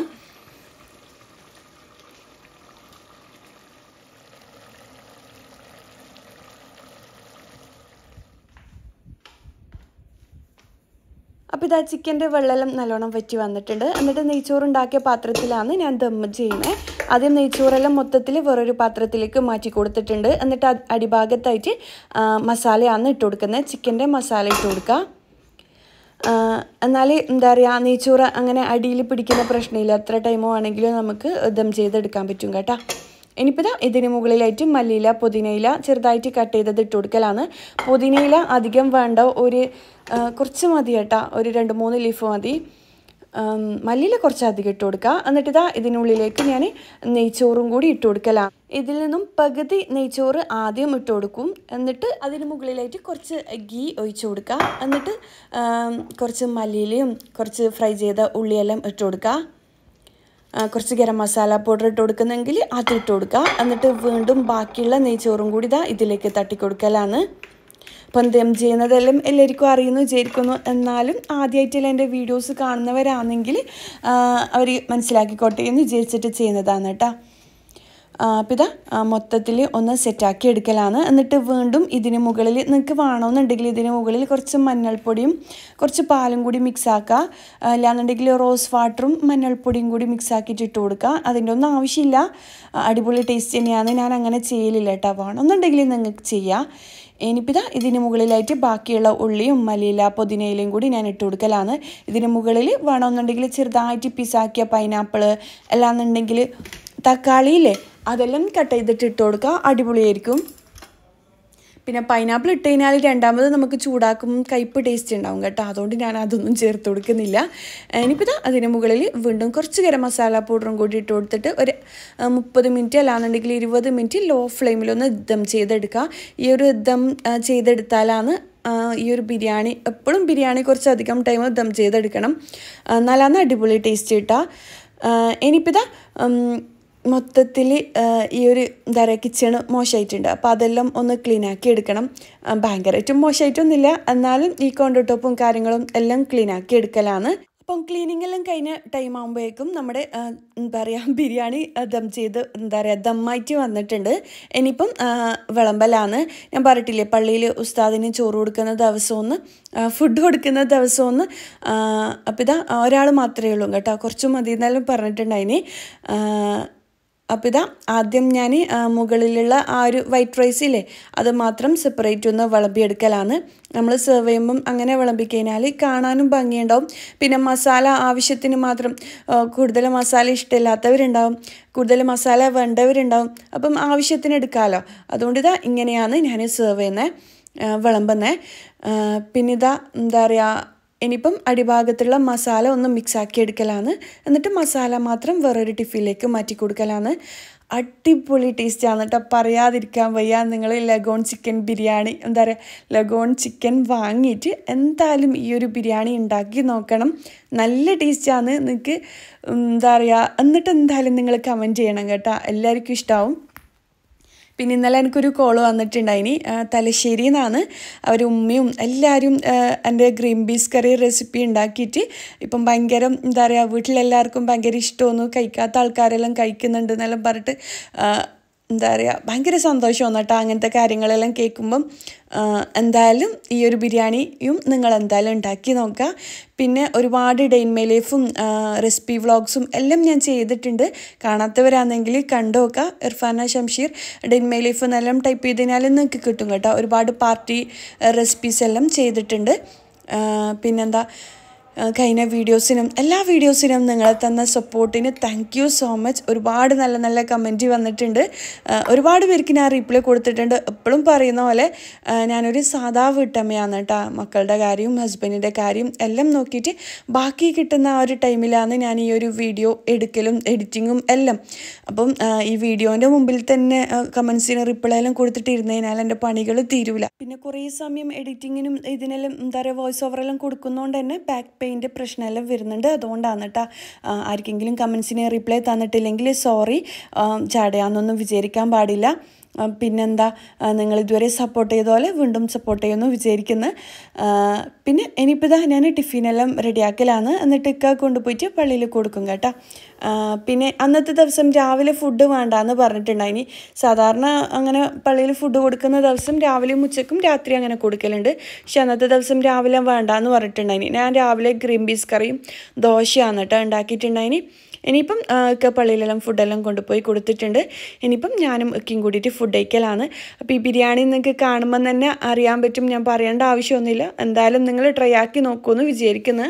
അപ്പോൾ ഇതാ ചിക്കൻ്റെ വെള്ളമെല്ലാം നല്ലോണം വറ്റി വന്നിട്ടുണ്ട് എന്നിട്ട് നെയ്ച്ചോറ് ഉണ്ടാക്കിയ പാത്രത്തിലാണ് ഞാൻ ദം ചെയ്യുന്നത് ആദ്യം നെയ്ച്ചോറെല്ലാം മൊത്തത്തിൽ വേറൊരു പാത്രത്തിലേക്ക് മാറ്റി കൊടുത്തിട്ടുണ്ട് എന്നിട്ട് അത് അടിഭാഗത്തായിട്ട് ആ, മസാലയാണ് ഇട്ട് കൊടുക്കുന്നത് ചിക്കൻ്റെ മസാല ഇട്ട് കൊടുക്കുക എന്നാൽ എന്താ പറയുക നെയ്ച്ചോറ് അങ്ങനെ അടിയിൽ പിടിക്കുന്ന പ്രശ്നമില്ല എത്ര ടൈമോ ആണെങ്കിലും നമുക്ക് ദം ചെയ്തെടുക്കാൻ പറ്റും കേട്ടോ ഇനിയിപ്പോൾ ഇതാ ഇതിന് മുകളിലായിട്ട് മല്ലിയില പുതിനയില ചെറുതായിട്ട് കട്ട് ചെയ്തത് ഇട്ട് കൊടുക്കലാണ് പുതിനയില അധികം വേണ്ട ഒരു ആ, കുറച്ച് മതി കേട്ടോ ഒരു രണ്ട് മൂന്ന് ലീഫ് മതി ഉം, മല്ലിയില കുറച്ച് അധികം ഇട്ട് കൊടുക്കുക എന്നിട്ട് ഇതാ ഇതിനുള്ളിലേക്ക് ഞാൻ നെയ്ച്ചോറും കൂടി ഇട്ട് കൊടുക്കലാണ് ഇതിൽ നിന്നും പകുതി നെയ്ച്ചോറ് ആദ്യം ഇട്ട് കൊടുക്കും എന്നിട്ട് അതിന് മുകളിലായിട്ട് കുറച്ച് ഗീ ഒഴിച്ച് കൊടുക്കുക എന്നിട്ട് ആം, കുറച്ച് മല്ലിയിലയും കുറച്ച് ഫ്രൈ ചെയ്ത ഉള്ളിയെല്ലാം ഇട്ട് കൊടുക്കുക ആ, കുറച്ച് ഗരം മസാല പൗഡർ ഇട്ട് കൊടുക്കുന്നെങ്കിൽ അത് ഇട്ട് കൊടുക്കുക എന്നിട്ട് വീണ്ടും ബാക്കിയുള്ള നെയ്ച്ചോറും കൂടി ഇതാ ഇതിലേക്ക് തട്ടി കൊടുക്കലാണ് അപ്പം ദം ചെയ്യുന്നതെല്ലാം എല്ലാവർക്കും അറിയുന്നു വിചാരിക്കുന്നു എന്നാലും ആദ്യമായിട്ടുള്ള എൻ്റെ വീഡിയോസ് കാണുന്നവരാണെങ്കിൽ അവർ മനസ്സിലാക്കിക്കോട്ടെ എന്ന് വിചാരിച്ചിട്ട് ചെയ്യുന്നതാണ് കേട്ടോ അപ്പോൾ ഇതാ മൊത്തത്തിൽ ഒന്ന് സെറ്റാക്കി എടുക്കലാണ് എന്നിട്ട് വീണ്ടും ഇതിന് മുകളിൽ നിങ്ങൾക്ക് വേണമെന്നുണ്ടെങ്കിൽ ഇതിന് മുകളിൽ കുറച്ച് മഞ്ഞൾപ്പൊടിയും കുറച്ച് പാലും കൂടി മിക്സ് ആക്കുക അല്ലാന്നുണ്ടെങ്കിൽ റോസ് വാട്ടറും മഞ്ഞൾപ്പൊടിയും കൂടി മിക്സ് ആക്കിയിട്ട് ഇട്ട് കൊടുക്കുക അതിൻ്റെ ഒന്നും ആവശ്യമില്ല ആ, അടിപൊളി ടേസ്റ്റ് തന്നെയാണ് ഞാൻ അങ്ങനെ ചെയ്യലില്ല കേട്ടോ വേണമെന്നുണ്ടെങ്കിൽ നിങ്ങൾക്ക് ചെയ്യാം ഇനിയിപ്പോൾ ഇതാ ഇതിന് മുകളിലായിട്ട് ബാക്കിയുള്ള ഉള്ളിയും മല്ലിയില പുതിനയിലയും കൂടി ഞാൻ ഇട്ട് കൊടുക്കലാണ് ഇതിന് മുകളിൽ വേണമെന്നുണ്ടെങ്കിൽ ചെറുതായിട്ട് പീസാക്കിയ പൈനാപ്പിൾ അല്ലാന്നുണ്ടെങ്കിൽ തക്കാളിയില്ലേ അതെല്ലാം കട്ട് ചെയ്തിട്ട് ഇട്ട് കൊടുക്കുക അടിപൊളിയായിരിക്കും പിന്നെ പൈനാപ്പിൾ ഇട്ട് കഴിഞ്ഞാൽ രണ്ടാമത് നമുക്ക് ചൂടാക്കുമ്പോൾ കയ്പ്പ് ടേസ്റ്റ് ഉണ്ടാവും കേട്ടോ അതുകൊണ്ട് ഞാൻ അതൊന്നും ചേർത്ത് കൊടുക്കുന്നില്ല ഇനിയിപ്പോൾ ഇതാ അതിന് മുകളിൽ വീണ്ടും കുറച്ച് ഗരം മസാല പൗഡറും കൂടി ഇട്ട് കൊടുത്തിട്ട് ഒരു ആ, മുപ്പത് മിനിറ്റ് അല്ലാന്നുണ്ടെങ്കിൽ ഇരുപത് മിനിറ്റ് ലോ ഫ്ലെയിമിലൊന്ന് ദം ചെയ്തെടുക്കുക ഈ ഒരു ദം ആ, ചെയ്തെടുത്താലാണ് ആ, ഈ ഒരു ബിരിയാണി എപ്പോഴും ബിരിയാണി കുറച്ചധികം ടൈം ദം ചെയ്തെടുക്കണം ആ, എന്നാലാണ് അടിപൊളി ടേസ്റ്റ് കിട്ടുക ഇനിയിപ്പോൾ ഇതാ ഉം, മൊത്തത്തിൽ ഈ ഒരു എന്താ പറയുക കിച്ചണ് മോശമായിട്ടുണ്ട് അപ്പോൾ അതെല്ലാം ഒന്ന് ക്ലീൻ ആക്കി എടുക്കണം ആ, ഭയങ്കരമായിട്ടും മോശമായിട്ടൊന്നുമില്ല എന്നാലും ഈ കൗണ്ടർ ടോപ്പും കാര്യങ്ങളും എല്ലാം ക്ലീൻ ആക്കി എടുക്കലാണ് അപ്പം ക്ലീനിങ് എല്ലാം കഴിഞ്ഞ ടൈം ആകുമ്പോഴേക്കും നമ്മുടെ ആ, എന്താ പറയുക ബിരിയാണി ആ, ദം ചെയ്ത് എന്താ പറയുക ദമ്മായിട്ട് വന്നിട്ടുണ്ട് ഇനിയിപ്പം ആ, വിളമ്പലാണ് ഞാൻ പറഞ്ഞിട്ടില്ലേ പള്ളിയിൽ ഉസ്താദിന് ചോറ് കൊടുക്കുന്ന ദിവസമൊന്ന് ഫുഡ് കൊടുക്കുന്ന ദിവസമൊന്ന് അപ്പം ഇതാ ഒരാൾ മാത്രമേ ഉള്ളൂ കേട്ടോ കുറച്ച് മതി എന്നാലും പറഞ്ഞിട്ടുണ്ടായിന് അപ്പോൾ ഇതാ ആദ്യം ഞാൻ മുകളിലുള്ള ആ ഒരു വൈറ്റ് റൈസ് ഇല്ലേ അത് മാത്രം സെപ്പറേറ്റ് ഒന്ന് വിളമ്പിയെടുക്കലാണ് നമ്മൾ സെർവ് ചെയ്യുമ്പം അങ്ങനെ വിളമ്പി കഴിഞ്ഞാൽ കാണാനും ഭംഗിയുണ്ടാവും പിന്നെ മസാല ആവശ്യത്തിന് മാത്രം ആ, കൂടുതൽ മസാല ഇഷ്ടമില്ലാത്തവരുണ്ടാവും കൂടുതൽ മസാല വേണ്ടവരുണ്ടാവും അപ്പം ആവശ്യത്തിന് എടുക്കാമല്ലോ അതുകൊണ്ട് ഇതാ ഇങ്ങനെയാണ് ഞാൻ സെർവ് ചെയ്യുന്നത് വിളമ്പുന്നത് പിന്നെ ഇതാ എന്താ പറയുക ഇനിയിപ്പം അടിഭാഗത്തുള്ള മസാല ഒന്ന് മിക്സ് ആക്കി എടുക്കലാണ് എന്നിട്ട് മസാല മാത്രം വേറൊരു ടിഫിലേക്ക് മാറ്റി കൊടുക്കലാണ് അടിപൊളി ടേസ്റ്റാണ് കേട്ടോ പറയാതിരിക്കാൻ വയ്യ നിങ്ങൾ ലഗോൺ ചിക്കൻ ബിരിയാണി എന്താ പറയുക ലഗോൺ ചിക്കൻ വാങ്ങിയിട്ട് എന്തായാലും ഈ ഒരു ബിരിയാണി ഉണ്ടാക്കി നോക്കണം നല്ല ടേസ്റ്റാണ് നിങ്ങൾക്ക് എന്താ പറയുക എന്നിട്ട് എന്തായാലും നിങ്ങൾ കമൻറ്റ് ചെയ്യണം കേട്ടോ എല്ലാവർക്കും ഇഷ്ടമാവും പിന്നെ ഇന്നലെ എനിക്കൊരു കോൾ വന്നിട്ടുണ്ടായിനി ആ, തലശ്ശേരിയിൽ നിന്നാണ് അവർ ഉമ്മയും എല്ലാവരും ആ, എൻ്റെ ഗ്രീൻ പീസ് കറി റെസിപ്പി ഉണ്ടാക്കിയിട്ട് ഇപ്പം ഭയങ്കര എന്താ പറയുക വീട്ടിലെല്ലാവർക്കും ഭയങ്കര ഇഷ്ടമൊന്നും കഴിക്കാത്ത ആൾക്കാരെല്ലാം കഴിക്കുന്നുണ്ട് എന്നെല്ലാം പറഞ്ഞിട്ട് ആ, എന്താ പറയുക ഭയങ്കര സന്തോഷമാണ് കേട്ടോ അങ്ങനത്തെ കാര്യങ്ങളെല്ലാം കേൾക്കുമ്പം ആ, എന്തായാലും ഈ ഒരു ബിരിയാണിയും നിങ്ങൾ എന്തായാലും ഉണ്ടാക്കി നോക്കുക പിന്നെ ഒരുപാട് ഡെയിൻമേ ലൈഫും റെസിപ്പി വ്ളോഗ്സും എല്ലാം ഞാൻ ചെയ്തിട്ടുണ്ട് കാണാത്തവരാണെങ്കിൽ കണ്ടു നോക്കുക ഇർഫാന ഷംഷീർ ഡെയിൻമേ ലൈഫ് എന്നെല്ലാം ടൈപ്പ് ചെയ്തതിനാൽ നിങ്ങൾക്ക് കിട്ടും കേട്ടോ ഒരുപാട് പാർട്ടി റെസിപ്പീസ് എല്ലാം ചെയ്തിട്ടുണ്ട് ആ, പിന്നെന്താ ആ, കഴിഞ്ഞ വീഡിയോസിനും എല്ലാ വീഡിയോസിനും നിങ്ങൾ തന്ന സപ്പോർട്ടിന് താങ്ക് യു സോ മച്ച് ഒരുപാട് നല്ല നല്ല കമൻറ്റ് വന്നിട്ടുണ്ട് ആ, ഒരുപാട് പേർക്ക് ഞാൻ റീപ്ലൈ കൊടുത്തിട്ടുണ്ട് എപ്പോഴും പറയുന്ന പോലെ ആ, ഞാനൊരു സാധാ വീട്ടമ്മയാണ് കേട്ടോ മക്കളുടെ കാര്യവും ഹസ്ബൻഡിൻ്റെ കാര്യം എല്ലാം നോക്കിയിട്ട് ബാക്കി കിട്ടുന്ന ആ ഒരു ടൈമിലാണ് ഞാൻ ഈ ഒരു വീഡിയോ എടുക്കലും എഡിറ്റിങ്ങും എല്ലാം അപ്പം ആ, ഈ വീഡിയോൻ്റെ മുമ്പിൽ തന്നെ കമൻസിന് റിപ്ലൈ എല്ലാം കൊടുത്തിട്ടിരുന്നതിനാൽ എൻ്റെ പണികൾ തീരൂല പിന്നെ കുറേ സമയം എഡിറ്റിങ്ങിനും ഇതിനെല്ലാം എന്താ പറയുക വോയിസ് ഓവറെല്ലാം കൊടുക്കുന്നതുകൊണ്ട് തന്നെ ബാക്ക് പെയിൻ്റെ പ്രശ്നമെല്ലാം വരുന്നുണ്ട് അതുകൊണ്ടാണ് കേട്ടോ ആർക്കെങ്കിലും കമൻസിന് റിപ്ലൈ തന്നിട്ടില്ലെങ്കിൽ സോറി ചാടയാന്നൊന്നും വിചാരിക്കാൻ പാടില്ല ആ, പിന്നെന്താ ആ, നിങ്ങൾ ഇതുവരെ സപ്പോർട്ട് ചെയ്ത പോലെ വീണ്ടും സപ്പോർട്ട് ചെയ്യുമെന്ന് വിചാരിക്കുന്നു ആ, പിന്നെ ഇനിയിപ്പോൾ ഇതാ ഞാൻ ടിഫിനെല്ലാം റെഡിയാക്കലാണ് എന്നിട്ട് ഇക്ക കൊണ്ടുപോയിട്ട് പള്ളിയിൽ കൊടുക്കും കേട്ടോ ആ, പിന്നെ അന്നത്തെ ദിവസം രാവിലെ ഫുഡ് വേണ്ടാന്ന് പറഞ്ഞിട്ടുണ്ടായിനി സാധാരണ അങ്ങനെ പള്ളിയിൽ ഫുഡ് കൊടുക്കുന്ന ദിവസം രാവിലെയും ഉച്ചക്കും രാത്രി അങ്ങനെ കൊടുക്കലുണ്ട് പക്ഷെ അന്നത്തെ ദിവസം രാവിലെ വേണ്ടാന്ന് പറഞ്ഞിട്ടുണ്ടായിനി ഞാൻ രാവിലെ ഗ്രീൻ പീസ് കറിയും ദോശയാണ് കേട്ടോ ഉണ്ടാക്കിയിട്ടുണ്ടായിനി ഇനിയിപ്പം ആ, ഒക്കെ പള്ളിയിലെല്ലാം ഫുഡെല്ലാം കൊണ്ടുപോയി കൊടുത്തിട്ടുണ്ട് ഇനിയിപ്പം ഞാനും ഒക്കെയും കൂടിയിട്ട് ഫുഡ് കഴിക്കലാണ് അപ്പോൾ ഈ ബിരിയാണി നിങ്ങൾക്ക് കാണുമ്പം തന്നെ അറിയാൻ പറ്റും ഞാൻ പറയേണ്ട ആവശ്യമൊന്നുമില്ല എന്തായാലും നിങ്ങൾ ട്രൈ ആക്കി നോക്കുമെന്ന് വിചാരിക്കുന്നത്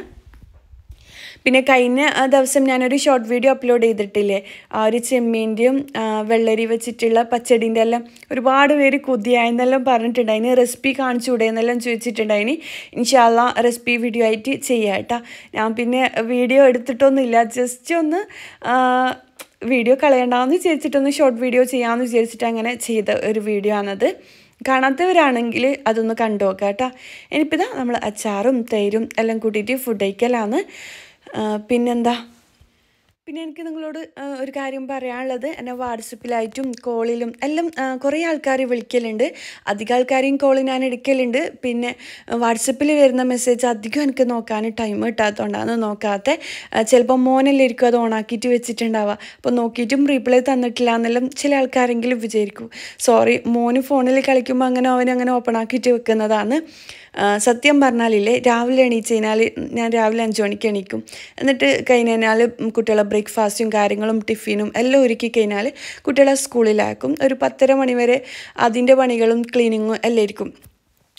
പിന്നെ കഴിഞ്ഞ ആ, ദിവസം ഞാനൊരു ഷോർട്ട് വീഡിയോ അപ്ലോഡ് ചെയ്തിട്ടില്ലേ ആ ഒരു ചെമ്മീൻ്റെയും ആ, വെള്ളരി വെച്ചിട്ടുള്ള പച്ചടീൻ്റെ എല്ലാം ഒരുപാട് പേര് കൊതിയായെന്നെല്ലാം പറഞ്ഞിട്ടുണ്ടായിന് റെസിപ്പി കാണിച്ചുകൂടെ എന്നെല്ലാം ചോദിച്ചിട്ടുണ്ടായിന് ഇൻഷാല്ല റെസിപ്പി വീഡിയോ ആയിട്ട് ചെയ്യാം കേട്ടോ ഞാൻ പിന്നെ വീഡിയോ എടുത്തിട്ടൊന്നുമില്ല ജസ്റ്റ് ഒന്ന് ആ, വീഡിയോ കളയണ്ടെന്ന് വിചാരിച്ചിട്ടൊന്ന് ഷോർട്ട് വീഡിയോ ചെയ്യാമെന്ന് വിചാരിച്ചിട്ട് അങ്ങനെ ചെയ്ത ഒരു വീഡിയോ ആണത് കാണാത്തവരാണെങ്കിൽ അതൊന്ന് കണ്ടു നോക്കാം കേട്ടോ ഇനിയിപ്പോൾ ഇതാ നമ്മൾ അച്ചാറും തൈരും എല്ലാം കൂട്ടിയിട്ട് ഫുഡ് കഴിക്കലാണ് ആ, പിന്നെന്താ പിന്നെ എനിക്ക് നിങ്ങളോട് ആ, ഒരു കാര്യം പറയാനുള്ളത് എന്നെ വാട്സപ്പിലായിട്ടും കോളിലും എല്ലാം ആ, കുറേ ആൾക്കാർ വിളിക്കലുണ്ട് അധികം ആൾക്കാരെയും കോൾ ഞാൻ എടുക്കലുണ്ട് പിന്നെ വാട്സപ്പിൽ വരുന്ന മെസ്സേജ് അധികം എനിക്ക് നോക്കാൻ ടൈം കിട്ടാത്തതുകൊണ്ടാണ് നോക്കാത്ത ചിലപ്പോൾ മോനല്ലേ ഇരിക്കും അത് ഓണാക്കിയിട്ട് വെച്ചിട്ടുണ്ടാവുക അപ്പോൾ നോക്കിയിട്ടും റീപ്ലൈ തന്നിട്ടില്ല എന്നെല്ലാം ചില ആൾക്കാരെങ്കിലും വിചാരിക്കും സോറി മോന് ഫോണിൽ കളിക്കുമ്പോൾ അങ്ങനെ അവൻ അങ്ങനെ ഓപ്പൺ ആക്കിയിട്ട് വെക്കുന്നതാണ് ആ, സത്യം പറഞ്ഞാലില്ലേ രാവിലെ എണീച്ച് കഴിഞ്ഞാൽ ഞാൻ രാവിലെ അഞ്ച് മണിക്ക് എണീക്കും എന്നിട്ട് കഴിഞ്ഞ് കഴിഞ്ഞാൽ കുട്ടികളെ ബ്രേക്ക്ഫാസ്റ്റും കാര്യങ്ങളും ടിഫിനും എല്ലാം ഒരുക്കി കഴിഞ്ഞാൽ കുട്ടികളെ സ്കൂളിലാക്കും ഒരു പത്തര മണി വരെ അതിൻ്റെ പണികളും ക്ലീനിങ്ങും എല്ലാം ഇരിക്കും